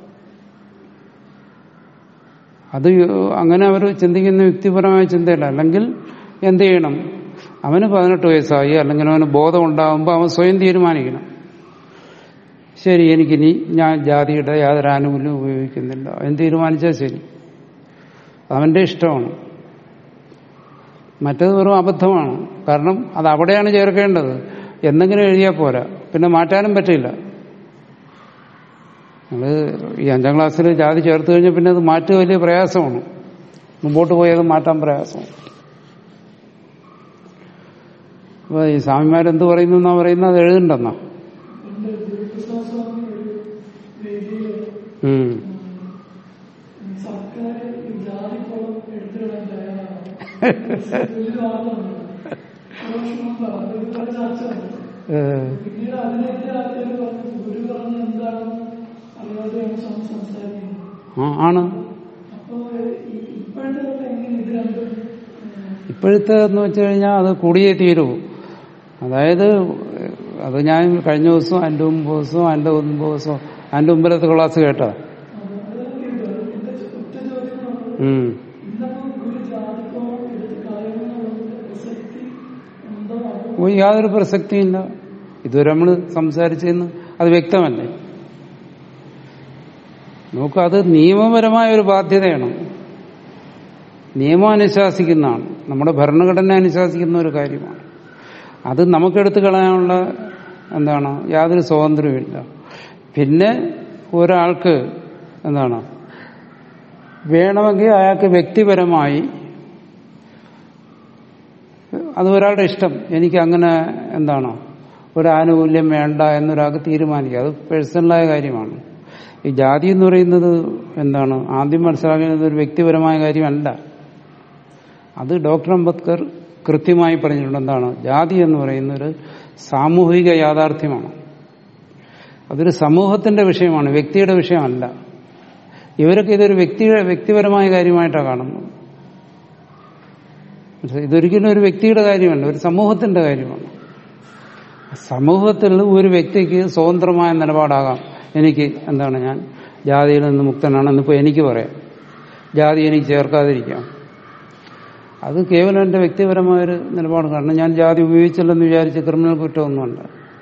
അത് അങ്ങനെ അവർ ചിന്തിക്കുന്ന വ്യക്തിപരമായ ചിന്തയല്ല അല്ലെങ്കിൽ എന്ത് ചെയ്യണം അവന് പതിനെട്ട് വയസ്സായി അല്ലെങ്കിൽ അവന് ബോധം ഉണ്ടാകുമ്പോൾ അവൻ സ്വയം തീരുമാനിക്കണം ശരി എനിക്കിനി ഞാൻ ജാതിയുടെ യാതൊരു ആനുകൂല്യം ഉപയോഗിക്കുന്നില്ല എന്ന് തീരുമാനിച്ചാൽ ശരി അവന്റെ ഇഷ്ടമാണ് മറ്റത് വെറും അബദ്ധമാണ് കാരണം അത് അവിടെയാണ് ചേർക്കേണ്ടത് എന്തെങ്കിലും എഴുതിയാൽ പോരാ പിന്നെ മാറ്റാനും പറ്റില്ല നമ്മൾ ഈ അഞ്ചാം ക്ലാസ്സിൽ ജാതി ചേർത്ത് കഴിഞ്ഞാൽ പിന്നെ അത് മാറ്റുക വലിയ പ്രയാസമാണ് മുമ്പോട്ട് പോയത് മാറ്റാൻ പ്രയാസമാണ് അപ്പൊ ഈ സ്വാമിമാരെന്ത് പറയുന്നു എന്നാ പറയുന്നത് അത് എഴുതണ്ടെന്നാ എന്റെ ഗുരുപ്രസാദ് സ്വാമി ഒരു വേദിയിൽ ഉം. സർക്കാർ ഈ ജാതിക്കോളം എടുത്തിടാൻ തയ്യാറാണ് വലിയ വാദമുണ്ട് കുറച്ച് മുമ്പ് അത് ഒരുപാട് ചർച്ച നടന്നു ഏഹ്, പിന്നീട് അതിനെതിരെ ആൾക്കാർ പറഞ്ഞു ഗുരു പറഞ്ഞ എന്താണെന്ന് അറിയാതെയാണ് സ്വാമി സംസാരിക്കുന്നത് ആ ആണ് അപ്പോ ഈ ഇപ്പോഴത്തെ കാലത്ത് എങ്ങനെ ഇത് രണ്ടും ഉം, ഇപ്പോഴത്തെ എന്ന് വെച്ച് കഴിഞ്ഞാൽ അത് കൂടിയേ തീരൂ അതായത് അത് ഞാൻ കഴിഞ്ഞ ദിവസവും അതിന്റെ മുമ്പ് ദിവസവും അതിന്റെ മുമ്പ് ദിവസവും അതിന്റെ മുമ്പിലത്തെ ക്ലാസ് കേട്ടോ അത് അതൊക്കെ ഉണ്ട്. എന്റെ ഒറ്റ ചോദ്യം എന്ന് പറഞ്ഞത് ഉം ഇന്നപ്പോ ഗുരു ജാതിക്കോളം എടുത്ത് കളയുമെന്നുള്ളതിന്റെ പ്രസക്തി ഉണ്ടോ അതോ ഓ, യാതൊരു പ്രസക്തിയില്ല ഇതുവരെ നമ്മൾ സംസാരിച്ചെന്ന് അത് വ്യക്തമല്ലേ നോക്കൂ അത് നിയമപരമായ ഒരു ബാധ്യതയാണ് നിയമം അനുശാസിക്കുന്നതാണ് നമ്മുടെ ഭരണഘടന അനുശാസിക്കുന്ന ഒരു കാര്യമാണ് അത് നമുക്കെടുത്ത് കളയാനുള്ള എന്താണ് യാതൊരു സ്വാതന്ത്ര്യമില്ല പിന്നെ ഒരാൾക്ക് എന്താണ് വേണമെങ്കിൽ അയാൾക്ക് വ്യക്തിപരമായി അത് ഒരാളുടെ ഇഷ്ടം എനിക്ക് അങ്ങനെ എന്താണ് ഒരു ആനുകൂല്യം വേണ്ട എന്നൊരാൾക്ക് തീരുമാനിക്കുക അത് പേഴ്സണലായ കാര്യമാണ് ഈ ജാതി എന്ന് പറയുന്നത് എന്താണ് ആദ്യം മനസ്സിലാക്കുന്നത് ഒരു വ്യക്തിപരമായ കാര്യമല്ല അത് ഡോക്ടർ അംബേദ്കർ കൃത്യമായി പറഞ്ഞിട്ടുണ്ട് എന്താണ് ജാതി എന്ന് പറയുന്ന ഒരു സാമൂഹിക യാഥാർത്ഥ്യമാണ് അതൊരു സമൂഹത്തിന്റെ വിഷയമാണ് വ്യക്തിയുടെ വിഷയമല്ല ഇവരൊക്കെ ഇതൊരു വ്യക്തി വ്യക്തിപരമായ കാര്യമായിട്ടാണ് കാണുന്നത് പക്ഷെ ഇതൊരിക്കലും ഒരു വ്യക്തിയുടെ കാര്യമല്ല ഒരു സമൂഹത്തിന്റെ കാര്യമാണ് സമൂഹത്തിൽ ഒരു വ്യക്തിക്ക് സ്വതന്ത്രമായ നിലപാടാകാം എനിക്ക് എന്താണ് ഞാൻ ജാതിയിൽ നിന്ന് മുക്തനാണെന്നിപ്പോ എനിക്ക് പറയാം ജാതി എനിക്ക് ചേർക്കാതിരിക്കാം അത് കേവലം എന്റെ വ്യക്തിപരമായൊരു നിലപാട് കാരണം ഞാൻ ജാതി ഉപയോഗിച്ചില്ലെന്ന് വിചാരിച്ച് ക്രിമിനൽ കുറ്റമൊന്നുമല്ല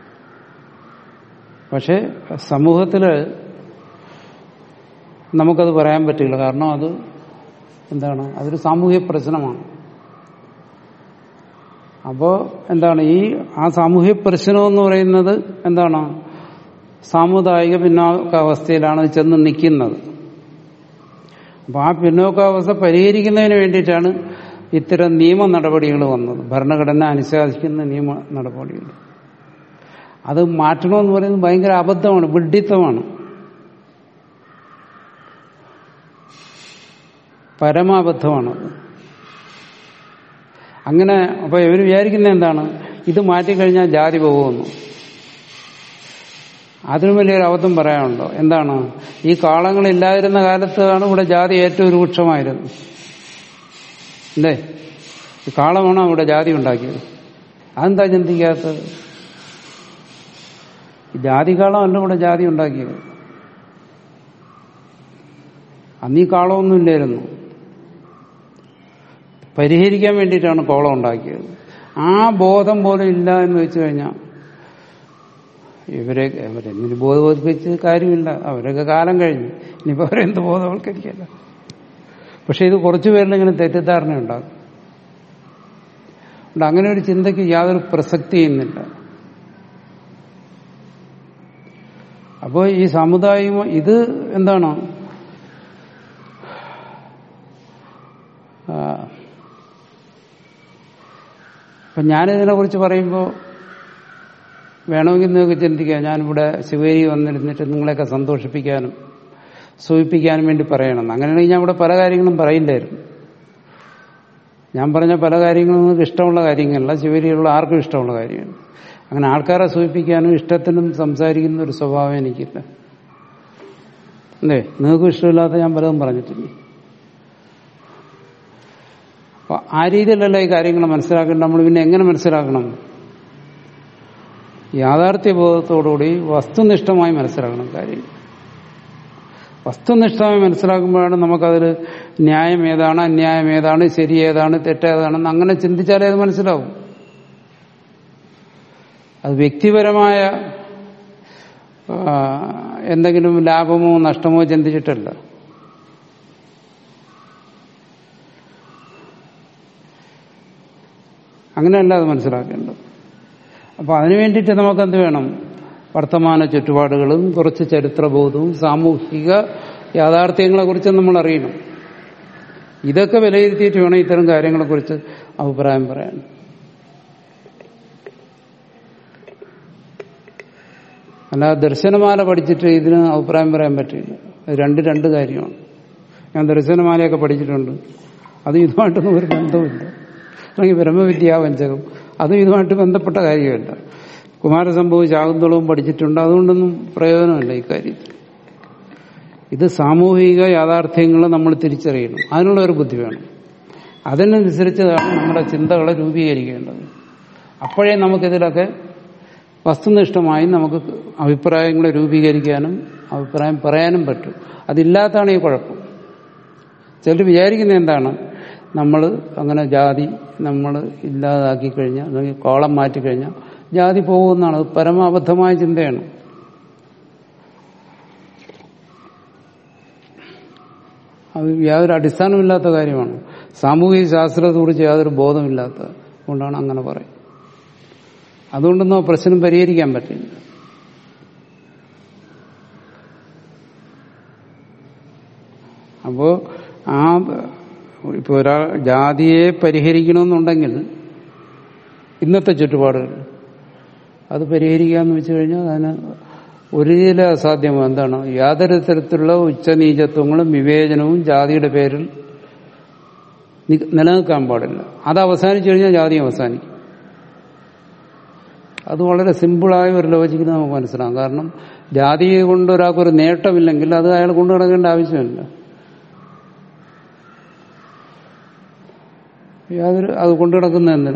പക്ഷെ സമൂഹത്തില് നമുക്കത് പറയാൻ പറ്റില്ല കാരണം അത് എന്താണ് അതൊരു സാമൂഹ്യ പ്രശ്നമാണ് അപ്പോ എന്താണ് ഈ ആ സാമൂഹ്യ പ്രശ്നം എന്ന് പറയുന്നത് എന്താണ് സാമുദായിക പിന്നോക്കാവസ്ഥയിലാണ് ഇത് ചെന്ന് നിൽക്കുന്നത് അപ്പൊ ആ പിന്നോക്കാവസ്ഥ പരിഹരിക്കുന്നതിന് വേണ്ടിയിട്ടാണ് ഇത്തരം നിയമ നടപടികൾ വന്നത് ഭരണഘടന അനുശാസിക്കുന്ന നിയമ നടപടികൾ അത് മാറ്റണമെന്ന് പറയുന്നത് ഭയങ്കര അബദ്ധമാണ് വിഡ്ഢിത്തമാണ് പരമാബദ്ധമാണത് അങ്ങനെ അപ്പൊ ഇവർ വിചാരിക്കുന്നത് എന്താണ് ഇത് മാറ്റിക്കഴിഞ്ഞാൽ ജാതി പോകുമെന്ന് അതിനും വലിയൊരു അബദ്ധം പറയാനുണ്ടോ എന്താണ് ഈ കാളങ്ങളില്ലാതിരുന്ന കാലത്താണ് ഇവിടെ ജാതി ഏറ്റവും രൂക്ഷമായിരുന്നു അല്ലേ ഈ കാളമാണോ ഇവിടെ ജാതി ഉണ്ടാക്കിയത് അതെന്താ ചിന്തിക്കാത്തത് ഈ ജാതി കാളമല്ല ഇവിടെ ജാതി ഉണ്ടാക്കിയത് അന്ന് ഈ കാളമൊന്നും ഇല്ലായിരുന്നു പരിഹരിക്കാൻ വേണ്ടിയിട്ടാണ് കോളം ഉണ്ടാക്കിയത് ആ ബോധം പോലും ഇല്ല എന്ന് വെച്ചു കഴിഞ്ഞാൽ ഇവരെ അവരെന്തിന് ബോധവൽക്കരിച്ച് കാര്യമില്ല അവരൊക്കെ കാലം കഴിഞ്ഞു ഇനിയിപ്പോൾ അവരെന്ത് ബോധവൽക്കരിക്കല്ല പക്ഷെ ഇത് കുറച്ചു പേരിലിങ്ങനെ തെറ്റിദ്ധാരണ ഉണ്ടാകും അതുകൊണ്ട് അങ്ങനെ ഒരു ചിന്തയ്ക്ക് യാതൊരു പ്രസക്തി ചെയ്യുന്നില്ല അപ്പോൾ ഈ സമുദായം ഇത് എന്താണ് ആ, അപ്പൊ ഞാനിതിനെ കുറിച്ച് പറയുമ്പോൾ വേണമെങ്കിൽ നിങ്ങൾക്ക് ചിന്തിക്കാം ഞാനിവിടെ ശിവേരി വന്നിരുന്നിട്ട് നിങ്ങളെയൊക്കെ സന്തോഷിപ്പിക്കാനും സൂചിപ്പിക്കാനും വേണ്ടി പറയണം അങ്ങനെയാണെങ്കിൽ ഞാൻ ഇവിടെ പല കാര്യങ്ങളും പറയില്ലായിരുന്നു ഞാൻ പറഞ്ഞ പല കാര്യങ്ങളും നിങ്ങൾക്ക് ഇഷ്ടമുള്ള കാര്യങ്ങളല്ല ശിവേരിയുള്ള ആർക്കും ഇഷ്ടമുള്ള കാര്യമാണ് അങ്ങനെ ആൾക്കാരെ സൂചിപ്പിക്കാനും ഇഷ്ടത്തിനും സംസാരിക്കുന്ന ഒരു സ്വഭാവം എനിക്കില്ല അല്ലേ നിങ്ങൾക്കും ഇഷ്ടമില്ലാത്ത ഞാൻ പലതും പറഞ്ഞിട്ടില്ല അപ്പൊ ആ രീതിയിലല്ല ഈ കാര്യങ്ങൾ മനസ്സിലാക്കേണ്ട നമ്മൾ പിന്നെ എങ്ങനെ മനസ്സിലാക്കണം യാഥാർത്ഥ്യബോധത്തോടുകൂടി വസ്തുനിഷ്ഠമായി മനസ്സിലാക്കണം കാര്യം വസ്തുനിഷ്ഠമായി മനസ്സിലാക്കുമ്പോഴാണ് നമുക്കതിൽ ന്യായം ഏതാണ് അന്യായം ഏതാണ് ശരി ഏതാണ് തെറ്റേതാണെന്ന് അങ്ങനെ ചിന്തിച്ചാലേ അത് മനസ്സിലാവും അത് വ്യക്തിപരമായ ആ, എന്തെങ്കിലും ലാഭമോ നഷ്ടമോ ചിന്തിച്ചിട്ടല്ല അങ്ങനെയല്ല അത് മനസ്സിലാക്കേണ്ടത് അപ്പൊ അതിനു വേണ്ടിയിട്ട് നമുക്ക് എന്ത് വേണം വർത്തമാന ചുറ്റുപാടുകളും കുറച്ച് ചരിത്രബോധവും സാമൂഹിക യാഥാർത്ഥ്യങ്ങളെ കുറിച്ച് നമ്മൾ അറിയണം ഇതൊക്കെ വിലയിരുത്തിയിട്ട് വേണം ഇത്തരം കാര്യങ്ങളെക്കുറിച്ച് അഭിപ്രായം പറയാൻ അല്ല ദർശനമാല പഠിച്ചിട്ട് ഇതിന് അഭിപ്രായം പറയാൻ പറ്റില്ല അത് രണ്ട് രണ്ട് കാര്യമാണ് ഞാൻ ദർശനമാലയൊക്കെ പഠിച്ചിട്ടുണ്ട് അത് ഇതുമായിട്ടൊന്നും ഒരു ബന്ധവുമില്ല അല്ലെങ്കിൽ ബ്രഹ്മവിദ്യാവഞ്ചകം അതും ഇതുമായിട്ട് ബന്ധപ്പെട്ട കാര്യമല്ല കുമാരസംഭവം ശാകുന്തളവും പഠിച്ചിട്ടുണ്ട് അതുകൊണ്ടൊന്നും പ്രയോജനമില്ല ഇക്കാര്യത്തിൽ ഇത് സാമൂഹിക യാഥാർത്ഥ്യങ്ങൾ നമ്മൾ തിരിച്ചറിയണം അതിനുള്ള ഒരു ബുദ്ധി വേണം അതിനനുസരിച്ചതാണ് നമ്മുടെ ചിന്തകളെ രൂപീകരിക്കേണ്ടത് അപ്പോഴേ നമുക്കിതിലൊക്കെ വസ്തുനിഷ്ഠമായി നമുക്ക് അഭിപ്രായങ്ങളെ രൂപീകരിക്കാനും അഭിപ്രായം പറയാനും പറ്റും അതില്ലാത്തതാണ് ഈ കുഴപ്പം ചിലർ വിചാരിക്കുന്നത് എന്താണ് നമ്മൾ അങ്ങനെ ജാതി നമ്മൾ ഇല്ലാതാക്കി കഴിഞ്ഞാൽ അല്ലെങ്കിൽ കോളം മാറ്റിക്കഴിഞ്ഞാൽ ജാതി പോകുമെന്നാണ് അത് പരമാബദ്ധമായ ചിന്തയാണ് അത് യാതൊരു അടിസ്ഥാനമില്ലാത്ത കാര്യമാണ് സാമൂഹിക ശാസ്ത്രത്തെക്കുറിച്ച് യാതൊരു ബോധമില്ലാത്ത കൊണ്ടാണ് അങ്ങനെ പറയും അതുകൊണ്ടൊന്നും ആ പ്രശ്നം പരിഹരിക്കാൻ പറ്റില്ല അപ്പോ ആ ഇപ്പൊ ഒരാൾ ജാതിയെ പരിഹരിക്കണമെന്നുണ്ടെങ്കിൽ ഇന്നത്തെ ചുറ്റുപാടുകൾ അത് പരിഹരിക്കാന്ന് വെച്ചു കഴിഞ്ഞാൽ അതിന് ഒരിക്കലും അസാധ്യമാണ് എന്താണ് യാതൊരു തരത്തിലുള്ള ഉച്ചനീചത്വങ്ങളും വിവേചനവും ജാതിയുടെ പേരിൽ നി- നിലനിൽക്കാൻ പാടില്ല അത് അവസാനിച്ചു കഴിഞ്ഞാൽ ജാതി അവസാനിക്കും അത് വളരെ സിമ്പിളായ ഒരു ലോജിക്കിന് നമുക്ക് മനസ്സിലാവും കാരണം ജാതി കൊണ്ട് ഒരാൾക്കൊരു നേട്ടമില്ലെങ്കിൽ അത് അയാൾ കൊണ്ടു നടക്കേണ്ട ആവശ്യമില്ല യാതൊരു അത് കൊണ്ടു നടക്കുന്ന എന്തിന്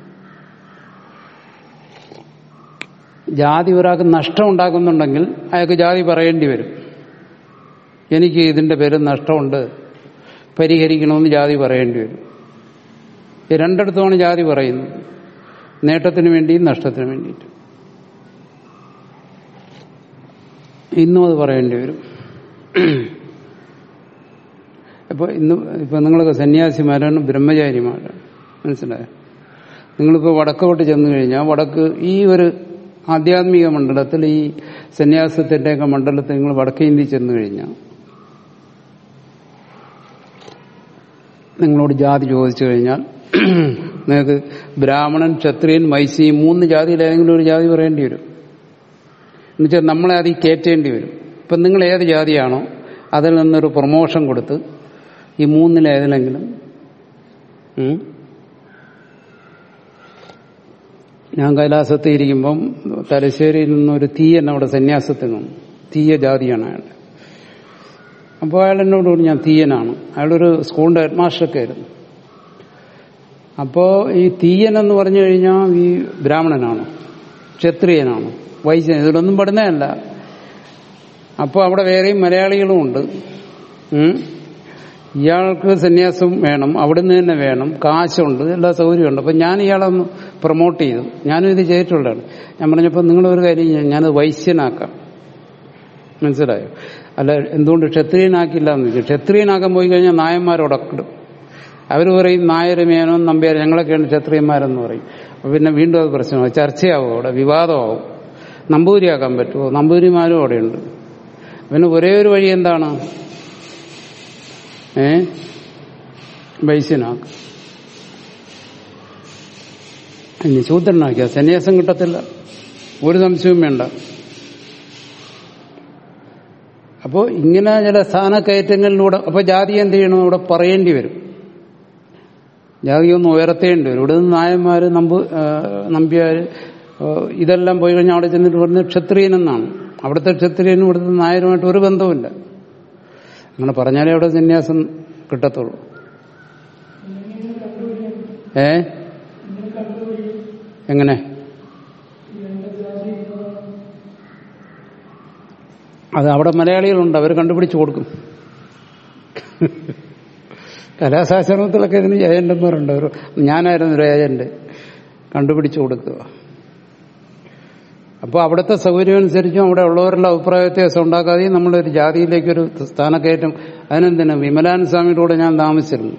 ജാതി ഒരാൾക്ക് നഷ്ടം ഉണ്ടാക്കുന്നുണ്ടെങ്കിൽ അയാൾക്ക് ജാതി പറയേണ്ടി വരും എനിക്ക് ഇതിന്റെ പേര് നഷ്ടമുണ്ട് പരിഹരിക്കണമെന്ന് ജാതി പറയേണ്ടി വരും ഈ രണ്ടിടത്തുമാണ് ജാതി പറയുന്നത് നേട്ടത്തിന് വേണ്ടിയും നഷ്ടത്തിന് വേണ്ടിയിട്ടും ഇന്നും അത് പറയേണ്ടി വരും ഇപ്പൊ ഇന്ന് ഇപ്പൊ നിങ്ങളൊക്കെ സന്യാസിമാരാണ് ബ്രഹ്മചാരിമാരാണ് മനസ്സിലായോ നിങ്ങളിപ്പോൾ വടക്കോട്ട് ചെന്നു കഴിഞ്ഞാൽ വടക്ക് ഈ ഒരു ആധ്യാത്മിക മണ്ഡലത്തിൽ ഈ സന്യാസത്തിന്റെയൊക്കെ മണ്ഡലത്തിൽ നിങ്ങൾ വടക്കേ ഇന്ത്യ ചെന്നു കഴിഞ്ഞാൽ നിങ്ങളോട് ജാതി ചോദിച്ചു കഴിഞ്ഞാൽ നിങ്ങൾക്ക് ബ്രാഹ്മണൻ ക്ഷത്രിയൻ വൈശ്യ ഈ മൂന്ന് ജാതിയിൽ ഏതെങ്കിലും ഒരു ജാതി പറയേണ്ടി വരും എന്നുവെച്ചാൽ നമ്മളെ അതിൽ കയറ്റേണ്ടി വരും ഇപ്പം നിങ്ങൾ ഏത് ജാതിയാണോ അതിൽ നിന്നൊരു പ്രൊമോഷൻ കൊടുത്ത് ഈ മൂന്നിലേതിലെങ്കിലും ഉം, ഞാൻ കൈലാസത്തിൽ ഇരിക്കുമ്പം തലശ്ശേരിയിൽ നിന്നൊരു തീയൻ അവിടെ സന്യാസത്തിൽ നിന്നു തീയ ജാതിയാണ് അയാൾ അപ്പോൾ അയാൾ എന്നോട് പറഞ്ഞു ഞാൻ തീയനാണ് അയാളൊരു സ്കൂളിന്റെ ഹെഡ് മാസ്റ്ററൊക്കെ ആയിരുന്നു അപ്പോൾ ഈ തീയൻ എന്ന് പറഞ്ഞു കഴിഞ്ഞാൽ ഈ ബ്രാഹ്മണനാണ് ക്ഷത്രിയനാണ് വൈശ്യൻ ഇതിലൊന്നും പെടുന്നതല്ല അപ്പോൾ അവിടെ വേറെയും മലയാളികളും ഉണ്ട് ഉം. ഇയാൾക്ക് സന്യാസം വേണം അവിടുന്ന് തന്നെ വേണം കാശുണ്ട് എല്ലാ സൗകര്യമുണ്ട് അപ്പം ഞാൻ ഇയാളെ ഒന്ന് പ്രൊമോട്ട് ചെയ്തു ഞാനും ഇത് ചെയ്തിട്ടുള്ളതാണ് ഞാൻ പറഞ്ഞപ്പോൾ നിങ്ങളൊരു കാര്യം ചെയ്യ്, ഞാനത് വൈശ്യനാക്കാം മനസ്സിലായോ അല്ല എന്തുകൊണ്ട് ക്ഷത്രിയനാക്കില്ല എന്ന് വെച്ചാൽ ക്ഷത്രിയനാക്കാൻ പോയി കഴിഞ്ഞാൽ നായന്മാരോടക്കിടും അവർ പറയും നായർ മേനോ നമ്പ്യാർ ഞങ്ങളൊക്കെയാണ് ക്ഷത്രിയന്മാരെന്ന് പറയും അപ്പൊ പിന്നെ വീണ്ടും അത് പ്രശ്നമാവും ചർച്ചയാവും അവിടെ വിവാദമാവും നമ്പൂരിയാക്കാൻ പറ്റുമോ നമ്പൂരിമാരും അവിടെയുണ്ട് പിന്നെ ഒരേ ഒരു വഴി എന്താണ് ഏ വൈശ്യനാക്കും ഇനി ശൂദ്രനാക്കിയ സന്യാസം കിട്ടത്തില്ല ഒരു സംശയവും വേണ്ട അപ്പോൾ ഇങ്ങനെ ചില സ്ഥാനക്കയറ്റങ്ങളിലൂടെ അപ്പൊ ജാതി എന്ത് ചെയ്യണം ഇവിടെ പറയേണ്ടി വരും ജാതി ഒന്ന് ഉയർത്തേണ്ടി വരും ഇവിടെ നിന്ന് നായന്മാര് നമ്പു ആ, നമ്പ്യാര് ആ, ഇതെല്ലാം പോയി കഴിഞ്ഞാൽ അവിടെ ചെന്നിട്ട് പറയുന്നത് ക്ഷത്രിയനെന്നാണ് അവിടുത്തെ ക്ഷത്രിയനും ഇവിടുത്തെ നായരുമായിട്ട് ഒരു ബന്ധവുമില്ല അങ്ങനെ പറഞ്ഞാലേ അവിടെ സന്യാസം കിട്ടത്തുള്ളൂ ഏ എങ്ങനെ അത് അവിടെ മലയാളികളുണ്ട് അവർ കണ്ടുപിടിച്ചു കൊടുക്കും കലാശാസ്ത്രത്തിലൊക്കെ ഇതിന് ഏജന്റന്മാരുണ്ട് ഒരു ഞാനായിരുന്നു ഒരു ഏജന്റ് കണ്ടുപിടിച്ചു കൊടുക്കുക അപ്പോൾ അവിടുത്തെ സൗകര്യം അനുസരിച്ചും അവിടെ ഉള്ളവരുടെ അഭിപ്രായ വ്യത്യാസം ഉണ്ടാക്കാതെ നമ്മളൊരു ജാതിയിലേക്കൊരു സ്ഥാനക്കയറ്റം അതിനെന്തിനാ വിമലാനന്ദ സ്വാമിയുടെ കൂടെ ഞാൻ താമസിച്ചിരുന്നു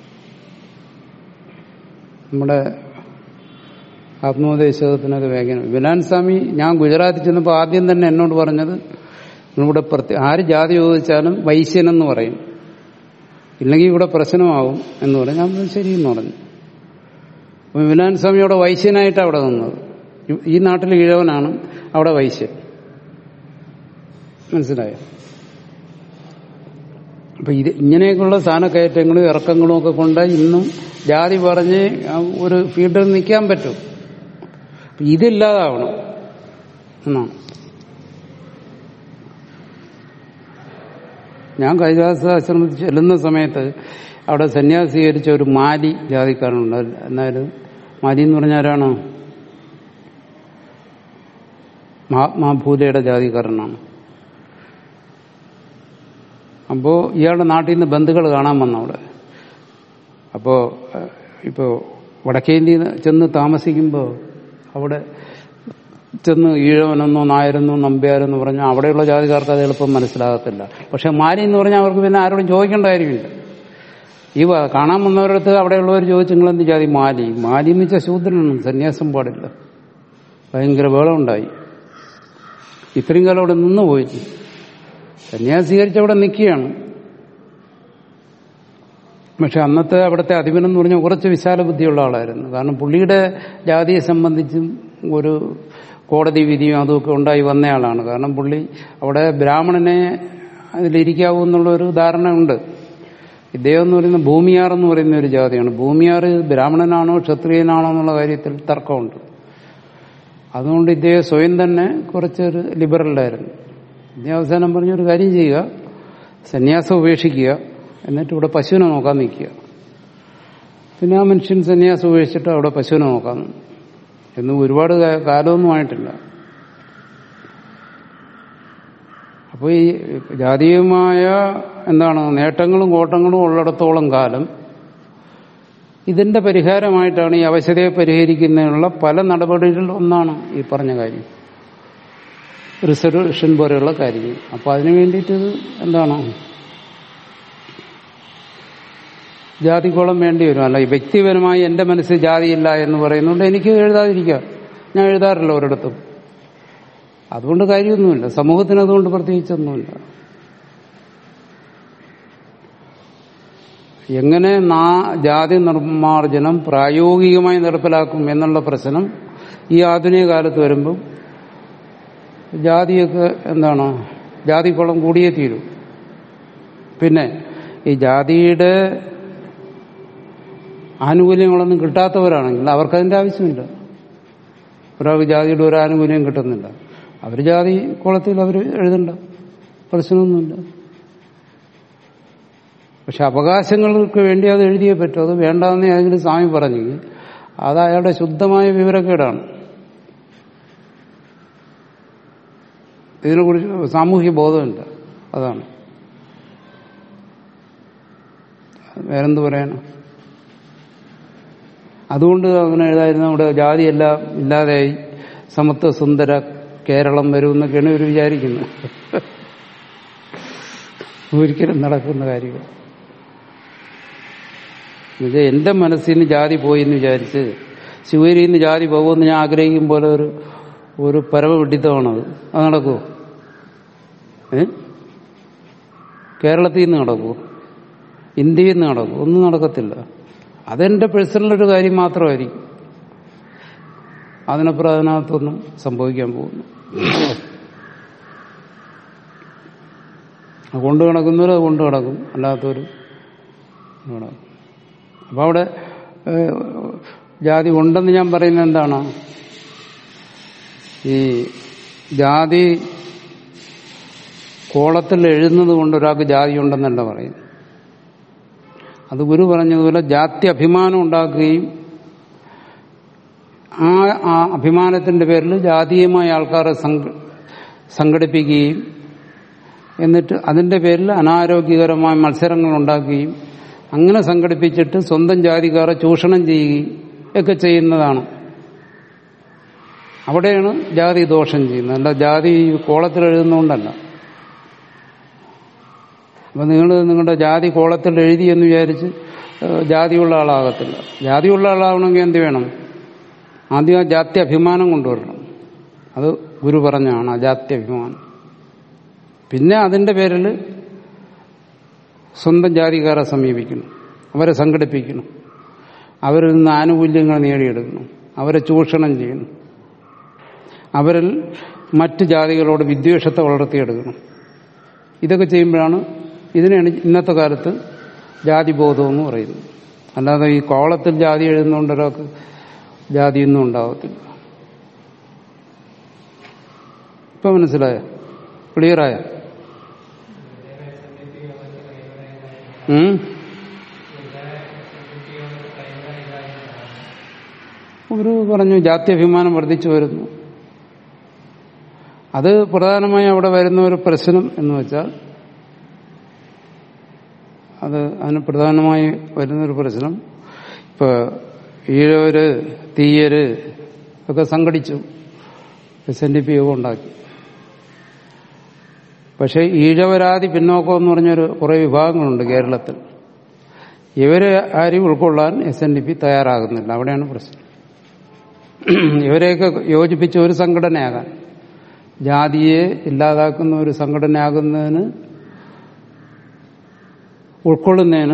നമ്മുടെ ആത്മോപദേശത്തിനൊക്കെ വേഗം വിമലാനന്ദ സ്വാമി ഞാൻ ഗുജറാത്തിൽ ചെന്നപ്പോൾ ആദ്യം തന്നെ എന്നോട് പറഞ്ഞത് ഇവിടെ പ്രത്യേക ആര് ജാതി ചോദിച്ചാലും വൈശ്യനെന്ന് പറയും ഇല്ലെങ്കിൽ ഇവിടെ പ്രശ്നമാവും എന്ന് പറഞ്ഞു ഞാൻ പറഞ്ഞു, ശരി എന്ന് പറഞ്ഞു അപ്പൊ വിമലാനന്ദ സ്വാമി അവിടെ വൈശ്യനായിട്ട് അവിടെ നിന്നത് ഈ നാട്ടിൽ ഇഴവനാണ് അവിടെ വൈശ്യൻ മനസ്സിലായോ അപ്പൊ ഇത് ഇങ്ങനെയൊക്കെയുള്ള സ്ഥാനക്കയറ്റങ്ങളും ഇറക്കങ്ങളും ഒക്കെ കൊണ്ട് ഇന്നും ജാതി പറഞ്ഞ് ആ ഒരു ഫീൽഡിൽ നിൽക്കാൻ പറ്റും അപ്പൊ ഇതില്ലാതാവണം എന്നാണ് ഞാൻ കൈലാസാശ്രമത്തിൽ ചെല്ലുന്ന സമയത്ത് അവിടെ സന്യാസി സ്വീകരിച്ച ഒരു മാലി ജാതിക്കാരനുണ്ട് എന്നാലും മാലി എന്ന് പറഞ്ഞ ആരാണ് മഹാത്മാഭൂലയുടെ ജാതിക്കാരനാണ് അപ്പോ ഇയാളുടെ നാട്ടിൽ നിന്ന് ബന്ധുക്കൾ കാണാൻ വന്ന അവിടെ അപ്പോ ഏഹ്, ഇപ്പോ വടക്കേന്ത്യയിൽ ചെന്ന് താമസിക്കുമ്പോൾ അവിടെ ചെന്ന് ഈഴവനെന്നോ നായരെന്നോ നമ്പ്യാരെന്നോ പറഞ്ഞാൽ അവിടെയുള്ള ജാതിക്കാർക്ക് അത് എളുപ്പം മനസ്സിലാകത്തില്ല പക്ഷെ മാലി എന്ന് പറഞ്ഞാൽ അവർക്ക് പിന്നെ ആരോടും ചോദിക്കേണ്ട കാര്യമില്ല ഈ വ- കാണാൻ വന്നവരടുത്ത് അവിടെയുള്ളവർ ചോദിച്ചു നിങ്ങളെന്ത് ജാതി മാലി മാലി എന്ന് വെച്ചാൽ ശൂദ്രനാണ് സന്യാസം പാടില്ല ഭയങ്കര വേളമുണ്ടായി ഇത്രയും കാലം അവിടെ നിന്ന് പോയിട്ട് സന്യാസീകരിച്ച് അവിടെ നിൽക്കുകയാണ് പക്ഷെ അന്നത്തെ അവിടുത്തെ അധിപൻ എന്ന് പറഞ്ഞാൽ കുറച്ച് വിശാല ബുദ്ധിയുള്ള ആളായിരുന്നു കാരണം പുള്ളിയുടെ ജാതിയെ സംബന്ധിച്ചും ഒരു കോടതി വിധിയും അതുമൊക്കെ ഉണ്ടായി വന്നയാളാണ് കാരണം പുള്ളി അവിടെ ബ്രാഹ്മണനെ അതിലിരിക്കാവൂ എന്നുള്ള ഒരു ധാരണ ഉണ്ട് ഇദ്ദേഹം എന്ന് പറയുന്ന ഭൂമിയാർ എന്ന് പറയുന്ന ഒരു ജാതിയാണ് ഭൂമിയാർ ബ്രാഹ്മണനാണോ ക്ഷത്രിയനാണോ എന്നുള്ള കാര്യത്തിൽ തർക്കമുണ്ട് അതുകൊണ്ട് ഇദ്ദേഹം സ്വയം തന്നെ കുറച്ചൊരു ലിബറലായിരുന്നു ഇദ്ദേഹം അവസാനം പറഞ്ഞൊരു കാര്യം ചെയ്യുക സന്യാസം ഉപേക്ഷിക്കുക എന്നിട്ട് ഇവിടെ പശുവിനെ നോക്കാൻ നിൽക്കുക പിന്നെ ആ മനുഷ്യൻ സന്യാസം ഉപേക്ഷിച്ചിട്ട് അവിടെ പശുവിനെ നോക്കാൻ നിന്നു. എന്നും ഒരുപാട് കാ- കാലമൊന്നും ആയിട്ടില്ല അപ്പോൾ ഈ ജാതീയമായ എന്താണ് നേട്ടങ്ങളും കോട്ടങ്ങളും ഉള്ളിടത്തോളം കാലം ഇതിന്റെ പരിഹാരമായിട്ടാണ് ഈ അവശതയെ പരിഹരിക്കുന്നതിനുള്ള പല നടപടികളിൽ ഒന്നാണ് ഈ പറഞ്ഞ കാര്യം റിസർവേഷൻ പോലെയുള്ള കാര്യങ്ങൾ അപ്പൊ അതിനു വേണ്ടിയിട്ട് ഇത് എന്താണ് ജാതിക്കോളം വേണ്ടി വരും അല്ല ഈ വ്യക്തിപരമായി എന്റെ മനസ്സിൽ ജാതിയില്ല എന്ന് പറയുന്നുണ്ട് എനിക്ക് എഴുതാതിരിക്കാം ഞാൻ എഴുതാറില്ല ഒരിടത്തും അതുകൊണ്ട് കാര്യമൊന്നുമില്ല സമൂഹത്തിന് അതുകൊണ്ട് പ്രത്യേകിച്ചൊന്നുമില്ല എങ്ങനെ നാ ജാതി നിർമ്മാർജ്ജനം പ്രായോഗികമായി നടപ്പിലാക്കും എന്നുള്ള പ്രശ്നം ഈ ആധുനിക കാലത്ത് വരുമ്പം ജാതിയൊക്കെ എന്താണ് ജാതിക്കുളം കൂടിയേ തീരും പിന്നെ ഈ ജാതിയുടെ ആനുകൂല്യങ്ങളൊന്നും കിട്ടാത്തവരാണെങ്കിൽ അവർക്കതിന്റെ ആവശ്യമില്ല ഒരാൾക്ക് ജാതിയുടെ ഒരു ആനുകൂല്യം കിട്ടുന്നില്ല അവർ ജാതി കുളത്തിൽ അവർ എഴുതണ്ട പ്രശ്നമൊന്നുമില്ല പക്ഷെ അവകാശങ്ങൾക്ക് വേണ്ടി അത് എഴുതിയേ പറ്റും അത് വേണ്ടാന്ന് ഏതെങ്കിലും സ്വാമി പറഞ്ഞെങ്കിൽ അത് അയാളുടെ ശുദ്ധമായ വിവരക്കേടാണ് ഇതിനെക്കുറിച്ച് സാമൂഹ്യ ബോധമില്ല അതാണ് വേറെന്ത് പറയാനാ അതുകൊണ്ട് അങ്ങനെ എഴുതായിരുന്നു അവിടെ ജാതിയെല്ലാം ഇല്ലാതെയായി സമത്വ സുന്ദര കേരളം വരും എന്നൊക്കെയാണ് ഇവർ വിചാരിക്കുന്നത് ഒരിക്കലും നടക്കുന്ന കാര്യങ്ങൾ എന്നുവെച്ചാൽ എന്റെ മനസ്സിന് ജാതി പോയി എന്ന് വിചാരിച്ച് ശിവരിയിൽ നിന്ന് ജാതി പോകുമെന്ന് ഞാൻ ആഗ്രഹിക്കും പോലെ ഒരു ഒരു പരമ വിഡിത്തമാണത് അത് നടക്കുമോ ഏ കേരളത്തിൽ നിന്ന് നടക്കുമോ ഇന്ത്യയിൽ നിന്ന് നടക്കും ഒന്നും നടക്കത്തില്ല അതെന്റെ പേഴ്സണൽ ഒരു കാര്യം മാത്രമായിരിക്കും അതിനപ്പുറം അതിനകത്തൊന്നും സംഭവിക്കാൻ പോകുന്നു അത് കൊണ്ടു കിടക്കുന്നവർ അത് കൊണ്ടു കിടക്കും അല്ലാത്തവർ നടക്കും അപ്പൊ അവിടെ ഏഹ്, ജാതി ഉണ്ടെന്ന് ഞാൻ പറയുന്നത് എന്താണ് ഈ ജാതി കോളത്തിൽ എഴുതുന്നത് കൊണ്ട് ഒരാൾക്ക് ജാതി ഉണ്ടെന്നല്ല പറയും അത് ഗുരു പറഞ്ഞതുപോലെ ജാതി അഭിമാനം ഉണ്ടാക്കുകയും ആ ആ അഭിമാനത്തിന്റെ പേരിൽ ജാതീയമായ ആൾക്കാരെ സംഘ- സംഘടിപ്പിക്കുകയും എന്നിട്ട് അതിന്റെ പേരിൽ അനാരോഗ്യകരമായ മത്സരങ്ങൾ ഉണ്ടാക്കുകയും അങ്ങനെ സംഘടിപ്പിച്ചിട്ട് സ്വന്തം ജാതിക്കാരെ ചൂഷണം ചെയ്യുകയും ഒക്കെ ചെയ്യുന്നതാണ് അവിടെയാണ് ജാതി ദോഷം ചെയ്യുന്നത് അല്ല ജാതി കോളത്തിൽ എഴുതുന്നതുകൊണ്ടല്ല അപ്പൊ നിങ്ങൾ നിങ്ങളുടെ ജാതി കോളത്തിൽ എഴുതി എന്ന് വിചാരിച്ച് ഏഹ്, ജാതിയുള്ള ആളാകത്തില്ല ജാതിയുള്ള ആളാവണമെങ്കിൽ എന്ത് വേണം ആദ്യം ആ ജാതി അഭിമാനം കൊണ്ടുവരണം അത് ഗുരു പറഞ്ഞാണ് ആ ജാതി അഭിമാനം പിന്നെ അതിന്റെ പേരിൽ സ്വന്തം ജാതിക്കാരെ സമീപിക്കണം അവരെ സംഘടിപ്പിക്കണം അവരിൽ നിന്ന് ആനുകൂല്യങ്ങൾ നേടിയെടുക്കണം അവരെ ചൂഷണം ചെയ്യണം അവരിൽ മറ്റ് ജാതികളോട് വിദ്വേഷത്തെ വളർത്തിയെടുക്കണം ഇതൊക്കെ ചെയ്യുമ്പോഴാണ് ഇതിനെയാണ് ഇന്നത്തെ കാലത്ത് ജാതിബോധം എന്ന് പറയുന്നത് അല്ലാതെ ഈ കോളത്തിൽ ജാതി എഴുതുന്നതുകൊണ്ട് ഒരാൾക്ക് ജാതിയൊന്നും ഉണ്ടാകത്തില്ല ഇപ്പൊ മനസ്സിലായ ക്ലിയറായ ഉം ഒരു പറഞ്ഞു ജാത്യഭിമാനം വർദ്ധിച്ചു വരുന്നു അത് പ്രധാനമായും അവിടെ വരുന്ന ഒരു പ്രശ്നം എന്ന് വെച്ചാൽ അത് അതിന് പ്രധാനമായി വരുന്നൊരു പ്രശ്നം ഇപ്പൊ ഈഴവര് തീയര് ഒക്കെ സംഘടിച്ചു എസ് എൻ ഡി പി യോഗം ഉണ്ടാക്കി പക്ഷെ ഈഴവരാതി പിന്നോക്കം എന്ന് പറഞ്ഞൊരു കുറെ വിഭാഗങ്ങളുണ്ട് കേരളത്തിൽ ഇവരെ ആരും ഉൾക്കൊള്ളാൻ എസ് എൻ ഡി പി തയ്യാറാകുന്നില്ല അവിടെയാണ് പ്രശ്നം ഇവരെയൊക്കെ യോജിപ്പിച്ച ഒരു സംഘടനയാകാൻ ജാതിയെ ഇല്ലാതാക്കുന്ന ഒരു സംഘടനയാകുന്നതിന് ഉൾക്കൊള്ളുന്നതിന്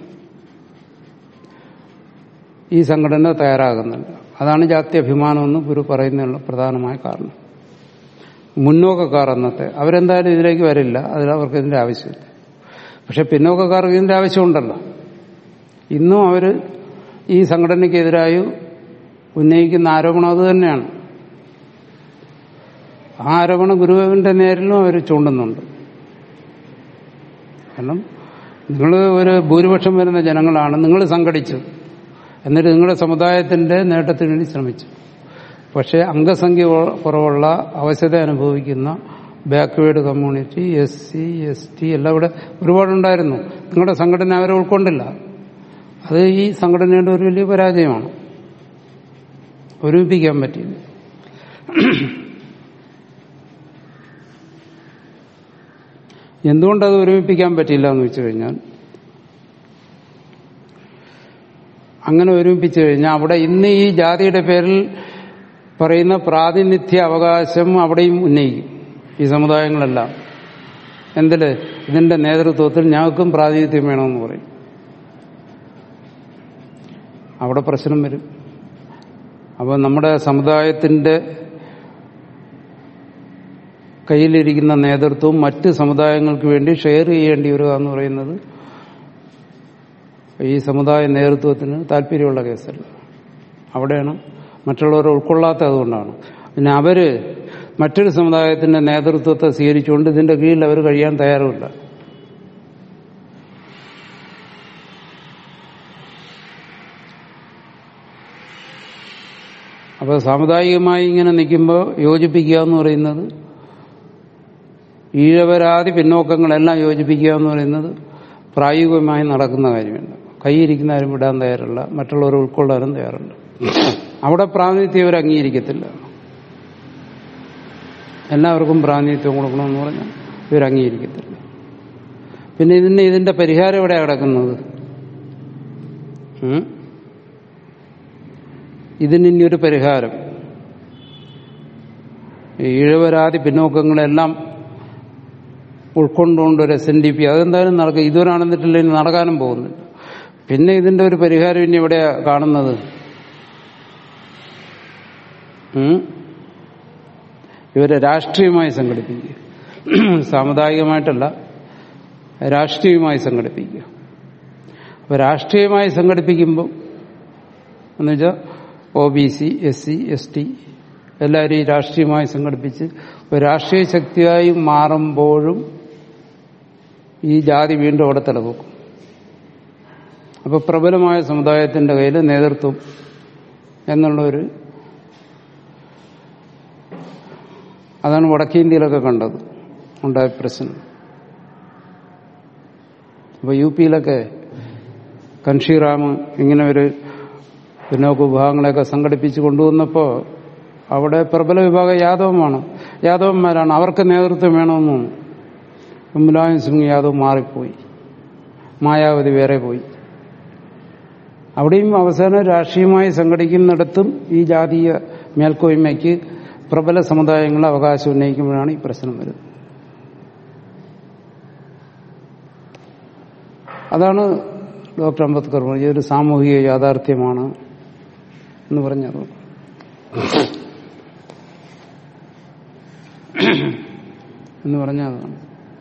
ഈ സംഘടന തയ്യാറാകുന്നുണ്ട് അതാണ് ജാതി അഭിമാനം എന്ന് ഗുരു പറയുന്നതിനുള്ള പ്രധാനമായ കാരണം മുന്നോക്കക്കാർ അന്നത്തെ അവരെന്തായാലും ഇതിലേക്ക് വരില്ല അതിൽ അവർക്ക് ഇതിന്റെ ആവശ്യമില്ല പക്ഷെ പിന്നോക്കക്കാർക്ക് ഇതിന്റെ ആവശ്യമുണ്ടല്ലോ ഇന്നും അവർ ഈ സംഘടനയ്ക്കെതിരായി ഉന്നയിക്കുന്ന ആരോപണം അത് തന്നെയാണ് ആ ആരോപണം ഗുരുവിന്റെ നേരിലും അവർ ചൂണ്ടുന്നുണ്ട് കാരണം നിങ്ങൾ ഒരു ഭൂരിപക്ഷം വരുന്ന ജനങ്ങളാണ് നിങ്ങൾ സംഘടിച്ചു എന്നിട്ട് നിങ്ങളുടെ സമുദായത്തിന്റെ നേട്ടത്തിന് വേണ്ടി ശ്രമിച്ചു പക്ഷേ അംഗസംഖ്യ കുറവുള്ള അവശത അനുഭവിക്കുന്ന backward community S C S T എല്ലാം ഇവിടെ ഒരുപാടുണ്ടായിരുന്നു നിങ്ങളുടെ സംഘടന അവരെ ഉൾക്കൊണ്ടില്ല അത് ഈ സംഘടനയുടെ ഒരു വലിയ പരാജയമാണ് ഒരുമിപ്പിക്കാൻ പറ്റിയില്ല എന്തുകൊണ്ടത് ഒരുമിപ്പിക്കാൻ പറ്റില്ല എന്ന് വെച്ചു കഴിഞ്ഞാൽ അങ്ങനെ ഒരുമിപ്പിച്ചു കഴിഞ്ഞാൽ അവിടെ ഇന്ന് ഈ ജാതിയുടെ പേരിൽ പറയുന്ന പ്രാതിനിധ്യ അവകാശം അവിടെയും ഉന്നയിക്കും ഈ സമുദായങ്ങളെല്ലാം എന്തില് ഇതിന്റെ നേതൃത്വത്തിൽ ഞങ്ങൾക്കും പ്രാതിനിധ്യം വേണമെന്ന് പറയും അവിടെ പ്രശ്നം വരും അപ്പോൾ നമ്മുടെ സമുദായത്തിന്റെ കയ്യിലിരിക്കുന്ന നേതൃത്വവും മറ്റ് സമുദായങ്ങൾക്ക് വേണ്ടി ഷെയർ ചെയ്യേണ്ടി വരിക എന്ന് പറയുന്നത് ഈ സമുദായ നേതൃത്വത്തിന് താല്പര്യമുള്ള കേസല്ല അവിടെയാണ് മറ്റുള്ളവരെ ഉൾക്കൊള്ളാത്ത അതുകൊണ്ടാണ് പിന്നെ അവര് മറ്റൊരു സമുദായത്തിന്റെ നേതൃത്വത്തെ സ്വീകരിച്ചുകൊണ്ട് ഇതിന്റെ കീഴിൽ അവർ കഴിയാൻ തയ്യാറുമില്ല അപ്പോൾ സാമുദായികമായി ഇങ്ങനെ നിൽക്കുമ്പോൾ യോജിപ്പിക്കുക എന്ന് പറയുന്നത് ഈഴവരാതി പിന്നോക്കങ്ങളെല്ലാം യോജിപ്പിക്കുക എന്ന് പറയുന്നത് പ്രായോഗികമായി നടക്കുന്ന കാര്യമല്ല കൈയിരിക്കുന്ന ആരും വിടാൻ തയ്യാറല്ല മറ്റുള്ളവർ ഉൾക്കൊള്ളാനും തയ്യാറുണ്ട് അവിടെ പ്രാതിനിധ്യം ഇവർ അംഗീകരിക്കത്തില്ല എല്ലാവർക്കും പ്രാതിനിധ്യം കൊടുക്കണമെന്ന് പറഞ്ഞാൽ ഇവർ അംഗീകരിക്കത്തില്ല പിന്നെ ഇതിന് ഇതിന്റെ പരിഹാരം എവിടെ കിടക്കുന്നത് ഉം? ഇതിന് ഇനിയൊരു പരിഹാരം ഈ ഈഴവരാതി പിന്നോക്കങ്ങളെല്ലാം ഉൾക്കൊണ്ടുകൊണ്ട് ഒരു എസ് എൻ ഡി പി അതെന്തായാലും നടക്കും ഇതുവരെ നടന്നിട്ടില്ല ഇനി നടക്കാനും പോകുന്നില്ല പിന്നെ ഇതിന്റെ ഒരു പരിഹാരം ഇനി എവിടെയാ കാണുന്നത് ഉം? ഇവരെ രാഷ്ട്രീയമായി സംഘടിപ്പിക്കുക സാമുദായികമായിട്ടല്ല രാഷ്ട്രീയമായി സംഘടിപ്പിക്കുക അപ്പൊ രാഷ്ട്രീയമായി സംഘടിപ്പിക്കുമ്പോൾ എന്നുവെച്ചാൽ O B C S C S T എല്ലാവരെയും രാഷ്ട്രീയമായി സംഘടിപ്പിച്ച് ഒരു രാഷ്ട്രീയ ശക്തിയായി മാറുമ്പോഴും ഈ ജാതി വീണ്ടും അവിടെ തലപൊക്കും അപ്പൊ പ്രബലമായ സമുദായത്തിന്റെ കയ്യിൽ നേതൃത്വം എന്നുള്ളൊരു അതാണ് വടക്കേന്ത്യയിലൊക്കെ കണ്ടത് ഉണ്ടായ പ്രശ്നം അപ്പൊ യു പിയിലൊക്കെ കൻഷിറാം ഇങ്ങനെ ഒരു പിന്നോക്ക വിഭാഗങ്ങളെയൊക്കെ സംഘടിപ്പിച്ച് കൊണ്ടുവന്നപ്പോ അവിടെ പ്രബല വിഭാഗം യാദവമാണ് യാദവന്മാരാണ് അവർക്ക് നേതൃത്വം വേണമെന്നും മുലായം സിംഗ് യാദവ് മാറിപ്പോയി മായാവതി വേറെ പോയി അവിടെയും അവസാനം രാഷ്ട്രീയമായി സംഘടിക്കുന്നിടത്തും ഈ ജാതീയ മേൽക്കോയ്മയ്ക്ക് പ്രബല സമുദായങ്ങൾ അവകാശം ഉന്നയിക്കുമ്പോഴാണ് ഈ പ്രശ്നം വരുന്നത് അതാണ് ഡോക്ടർ അംബേദ്കർ പറഞ്ഞത് ഇതൊരു സാമൂഹിക യാഥാർത്ഥ്യമാണ് എന്ന് പറഞ്ഞത് എന്ന് പറഞ്ഞതാണ്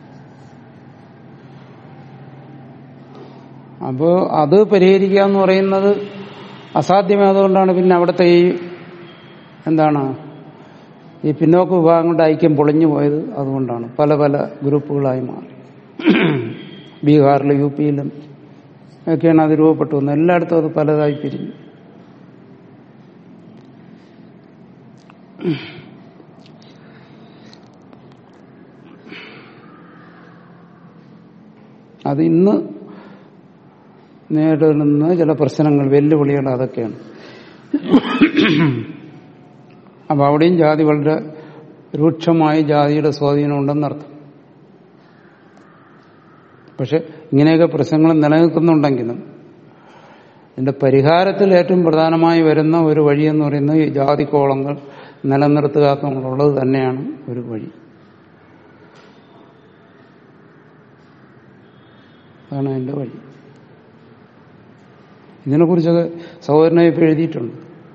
അപ്പോ അത് പരിഹരിക്കുക എന്ന് പറയുന്നത് അസാധ്യമായതുകൊണ്ടാണ് പിന്നെ അവിടുത്തെ ഈ എന്താണ് ഈ പിന്നോക്ക വിഭാഗങ്ങളുടെ ഐക്യം പൊളിഞ്ഞു പോയത് അതുകൊണ്ടാണ് പല പല ഗ്രൂപ്പുകളായി മാറി ബീഹാറിലും യു പിയിലും ഒക്കെയാണ് അത് രൂപപ്പെട്ടു വന്നത് എല്ലായിടത്തും അത് പലതായി പിരിഞ്ഞു അത് ഇന്ന് നേരിടുന്ന ചില പ്രശ്നങ്ങൾ വെല്ലുവിളികൾ അതൊക്കെയാണ് അപ്പൊ അവിടെയും ജാതി വളരെ രൂക്ഷമായി ജാതിയുടെ സ്വാധീനം ഉണ്ടെന്നർത്ഥം പക്ഷെ ഇങ്ങനെയൊക്കെ പ്രശ്നങ്ങൾ നിലനിൽക്കുന്നുണ്ടെങ്കിലും ഇതിന്റെ പരിഹാരത്തിൽ ഏറ്റവും പ്രധാനമായി വരുന്ന ഒരു വഴിയെന്ന് പറയുന്നത് ഈ ജാതിക്കോളങ്ങൾ നിലനിർത്തുക എന്നുള്ളത് തന്നെയാണ് ഒരു വഴി അതാണ് അതിന്റെ വഴി ഇതിനെക്കുറിച്ചൊക്കെ സഹോദരനായി ഇപ്പൊ എഴുതിയിട്ടുണ്ട്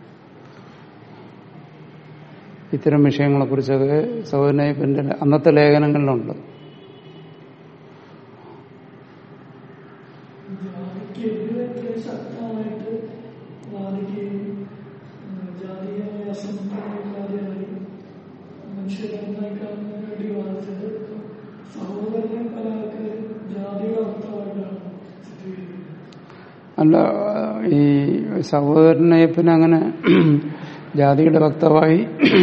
ഇത്തരം വിഷയങ്ങളെക്കുറിച്ചൊക്കെ സഹോദരനായിപ്പിന്റെ അന്നത്തെ ലേഖനങ്ങളിലുണ്ട് ജാതിക്കെതിരെ എത്ര ശക്തമായിട്ട് വാദിക്കുകയും ഉം, ജാതീയമായ അസംതൃപ്തിക്കാരെയായി മനുഷ്യരെ ഒന്നാക്കാനതിന് വേണ്ടി വാദിച്ചത് സഹോദരനെ പല ആൾക്കാരും ജാതിയുടെ അർത്ഥമായിട്ടാണ് ചിത്രീകരിക്കുന്നത് അല്ല ഈ സഹോദരനയ്യപ്പിന് അങ്ങനെ ജാതിയുടെ വക്താവായി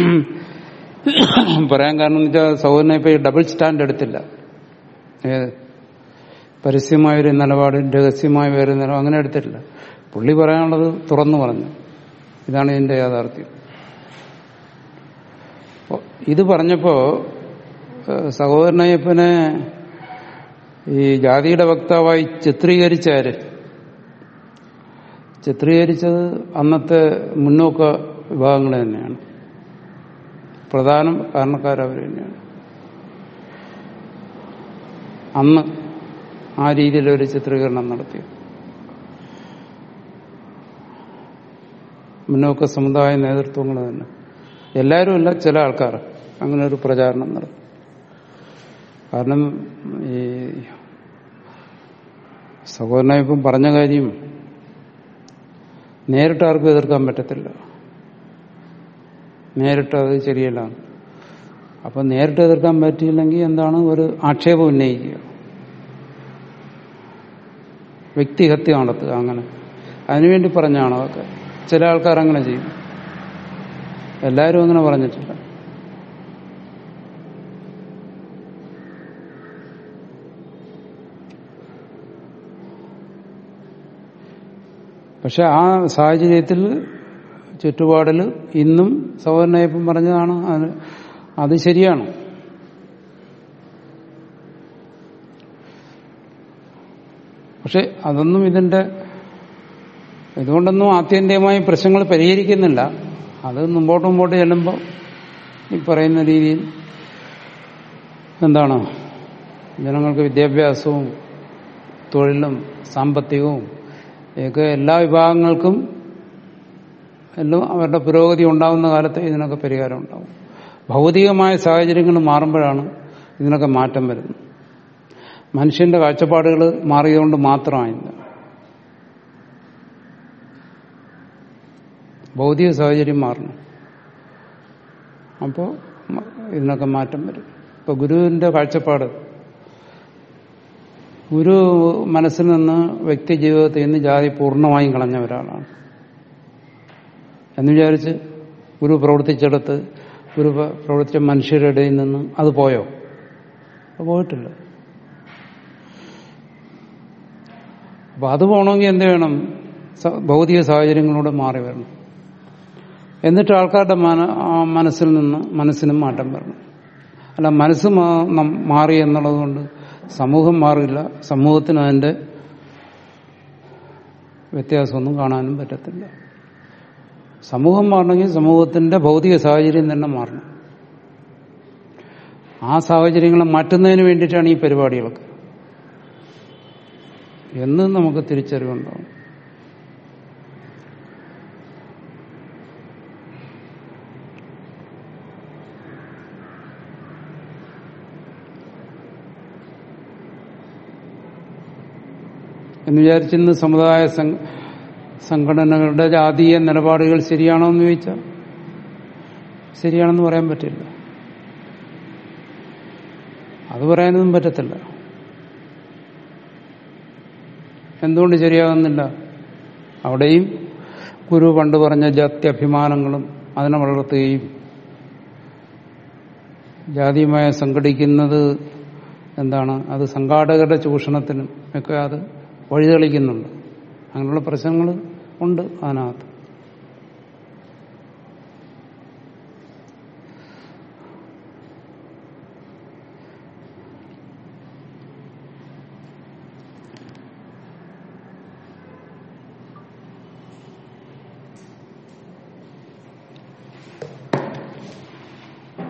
പറയാൻ കാരണം എന്ന് വെച്ചാൽ സഹോദരനയ്യപ്പ ഈ ഡബിൾ സ്റ്റാൻഡ് എടുത്തില്ല ഏത് പരസ്യമായൊരു നിലപാട് രഹസ്യമായ വേറെ നിലപാട് അങ്ങനെ എടുത്തിട്ടില്ല പുള്ളി പറയാനുള്ളത് തുറന്നു പറഞ്ഞു ഇതാണ് ഇതിന്റെ യാഥാർത്ഥ്യം അപ്പൊ ഇത് പറഞ്ഞപ്പോ ഏഹ്, സഹോദരനയ്യപ്പനെ ഈ ജാതിയുടെ വക്താവായി ചിത്രീകരിച്ചാര് ചിത്രീകരിച്ചത് അന്നത്തെ മുന്നോക്ക വിഭാഗങ്ങൾ തന്നെയാണ് പ്രധാന കാരണക്കാരവർ തന്നെയാണ് അന്ന് ആ രീതിയിലൊരു ചിത്രീകരണം നടത്തി മുന്നോക്ക സമുദായ നേതൃത്വങ്ങൾ തന്നെ എല്ലാവരും അല്ല ചില ആൾക്കാർ അങ്ങനെ ഒരു പ്രചാരണം നടത്തി കാരണം ഈ സഹോദരനായിപ്പം പറഞ്ഞ കാര്യം നേരിട്ട് ആർക്കും എതിർക്കാൻ പറ്റത്തില്ല നേരിട്ട് അത് ശരിയല്ല അപ്പൊ നേരിട്ട് എതിർക്കാൻ പറ്റിയില്ലെങ്കിൽ എന്താണ് ഒരു ആക്ഷേപം ഉന്നയിക്കുക വ്യക്തിഹത്യ നടത്തുക അങ്ങനെ അതിനുവേണ്ടി പറഞ്ഞാണ് അതൊക്കെ ചില ആൾക്കാർ അങ്ങനെ ചെയ്യും എല്ലാവരും അങ്ങനെ പറഞ്ഞിട്ടില്ല പക്ഷെ ആ സാഹചര്യത്തിൽ ചുറ്റുപാടിൽ ഇന്നും സഹോദരനായപ്പം പറഞ്ഞതാണ് അത് അത് ശരിയാണ് പക്ഷെ അതൊന്നും ഇതിന്റെ ഇതുകൊണ്ടൊന്നും ആത്യന്തികമായി പ്രശ്നങ്ങൾ പരിഹരിക്കുന്നില്ല അത് മുമ്പോട്ട് മുമ്പോട്ട് ചെല്ലുമ്പോൾ ഈ പറയുന്ന രീതിയിൽ എന്താണ് ജനങ്ങൾക്ക് വിദ്യാഭ്യാസവും തൊഴിലും സാമ്പത്തികവും ഒക്കെ എല്ലാ വിഭാഗങ്ങൾക്കും എല്ലാം അവരുടെ പുരോഗതി ഉണ്ടാകുന്ന കാലത്ത് ഇതിനൊക്കെ പരിഹാരം ഉണ്ടാവും ഭൗതികമായ സാഹചര്യങ്ങൾ മാറുമ്പോഴാണ് ഇതിനൊക്കെ മാറ്റം വരുന്നത് മനുഷ്യന്റെ കാഴ്ചപ്പാടുകൾ മാറിയതുകൊണ്ട് മാത്രമായില്ല ഭൗതിക സാഹചര്യം മാറണം അപ്പോൾ ഇതിനൊക്കെ മാറ്റം വരും ഇപ്പൊ ഗുരുവിന്റെ കാഴ്ചപ്പാട് ഗുരു മനസ്സിൽ നിന്ന് വ്യക്തി ജീവിതത്തിൽ നിന്ന് ജാതി പൂർണ്ണമായും കളഞ്ഞ ഒരാളാണ് എന്ന് വിചാരിച്ച് ഗുരു പ്രവർത്തിച്ചെടുത്ത് ഗുരു പ- പ്രവർത്തിച്ച മനുഷ്യരുടെ ഇടയിൽ നിന്ന് അത് പോയോ അത് പോയിട്ടില്ല അപ്പൊ അത് പോകണമെങ്കിൽ എന്ത് വേണം സ- ഭൗതിക സാഹചര്യങ്ങളിലൂടെ മാറി വരണം എന്നിട്ട് ആൾക്കാരുടെ മന ആ മനസ്സിൽ നിന്ന് മനസ്സിനും മാറ്റം വരണം അല്ല മനസ്സ് മാ- നം- മാറി എന്നുള്ളത് കൊണ്ട് സമൂഹം മാറില്ല സമൂഹത്തിന് അതിന്റെ വ്യത്യാസമൊന്നും കാണാനും പറ്റത്തില്ല സമൂഹം മാറണമെങ്കിൽ സമൂഹത്തിന്റെ ഭൗതിക സാഹചര്യം തന്നെ മാറണം ആ സാഹചര്യങ്ങളെ മാറ്റുന്നതിന് വേണ്ടിയിട്ടാണ് ഈ പരിപാടികളൊക്കെ എന്ന് നമുക്ക് തിരിച്ചറിവുണ്ടാവും എന്ന് വിചാരിച്ചിന്ന് സമുദായ സംഘ- സംഘടനകളുടെ ജാതീയ നിലപാടുകൾ ശരിയാണോ എന്ന് ചോദിച്ചാൽ ശരിയാണെന്ന് പറയാൻ പറ്റില്ല അത് പറയാനൊന്നും പറ്റത്തില്ല എന്തുകൊണ്ട് ശരിയാകുന്നില്ല അവിടെയും ഗുരു പണ്ട് പറഞ്ഞ ജാത്യഭിമാനങ്ങളും അതിനെ വളർത്തുകയും ജാതിയുമായി സംഘടിക്കുന്നത് എന്താണ് അത് സംഘാടകരുടെ ചൂഷണത്തിനും ഒക്കെ അത് വഴിതെളിക്കുന്നുണ്ട് അങ്ങനെയുള്ള പ്രശ്നങ്ങൾ ഉണ്ട് അതിനകത്ത്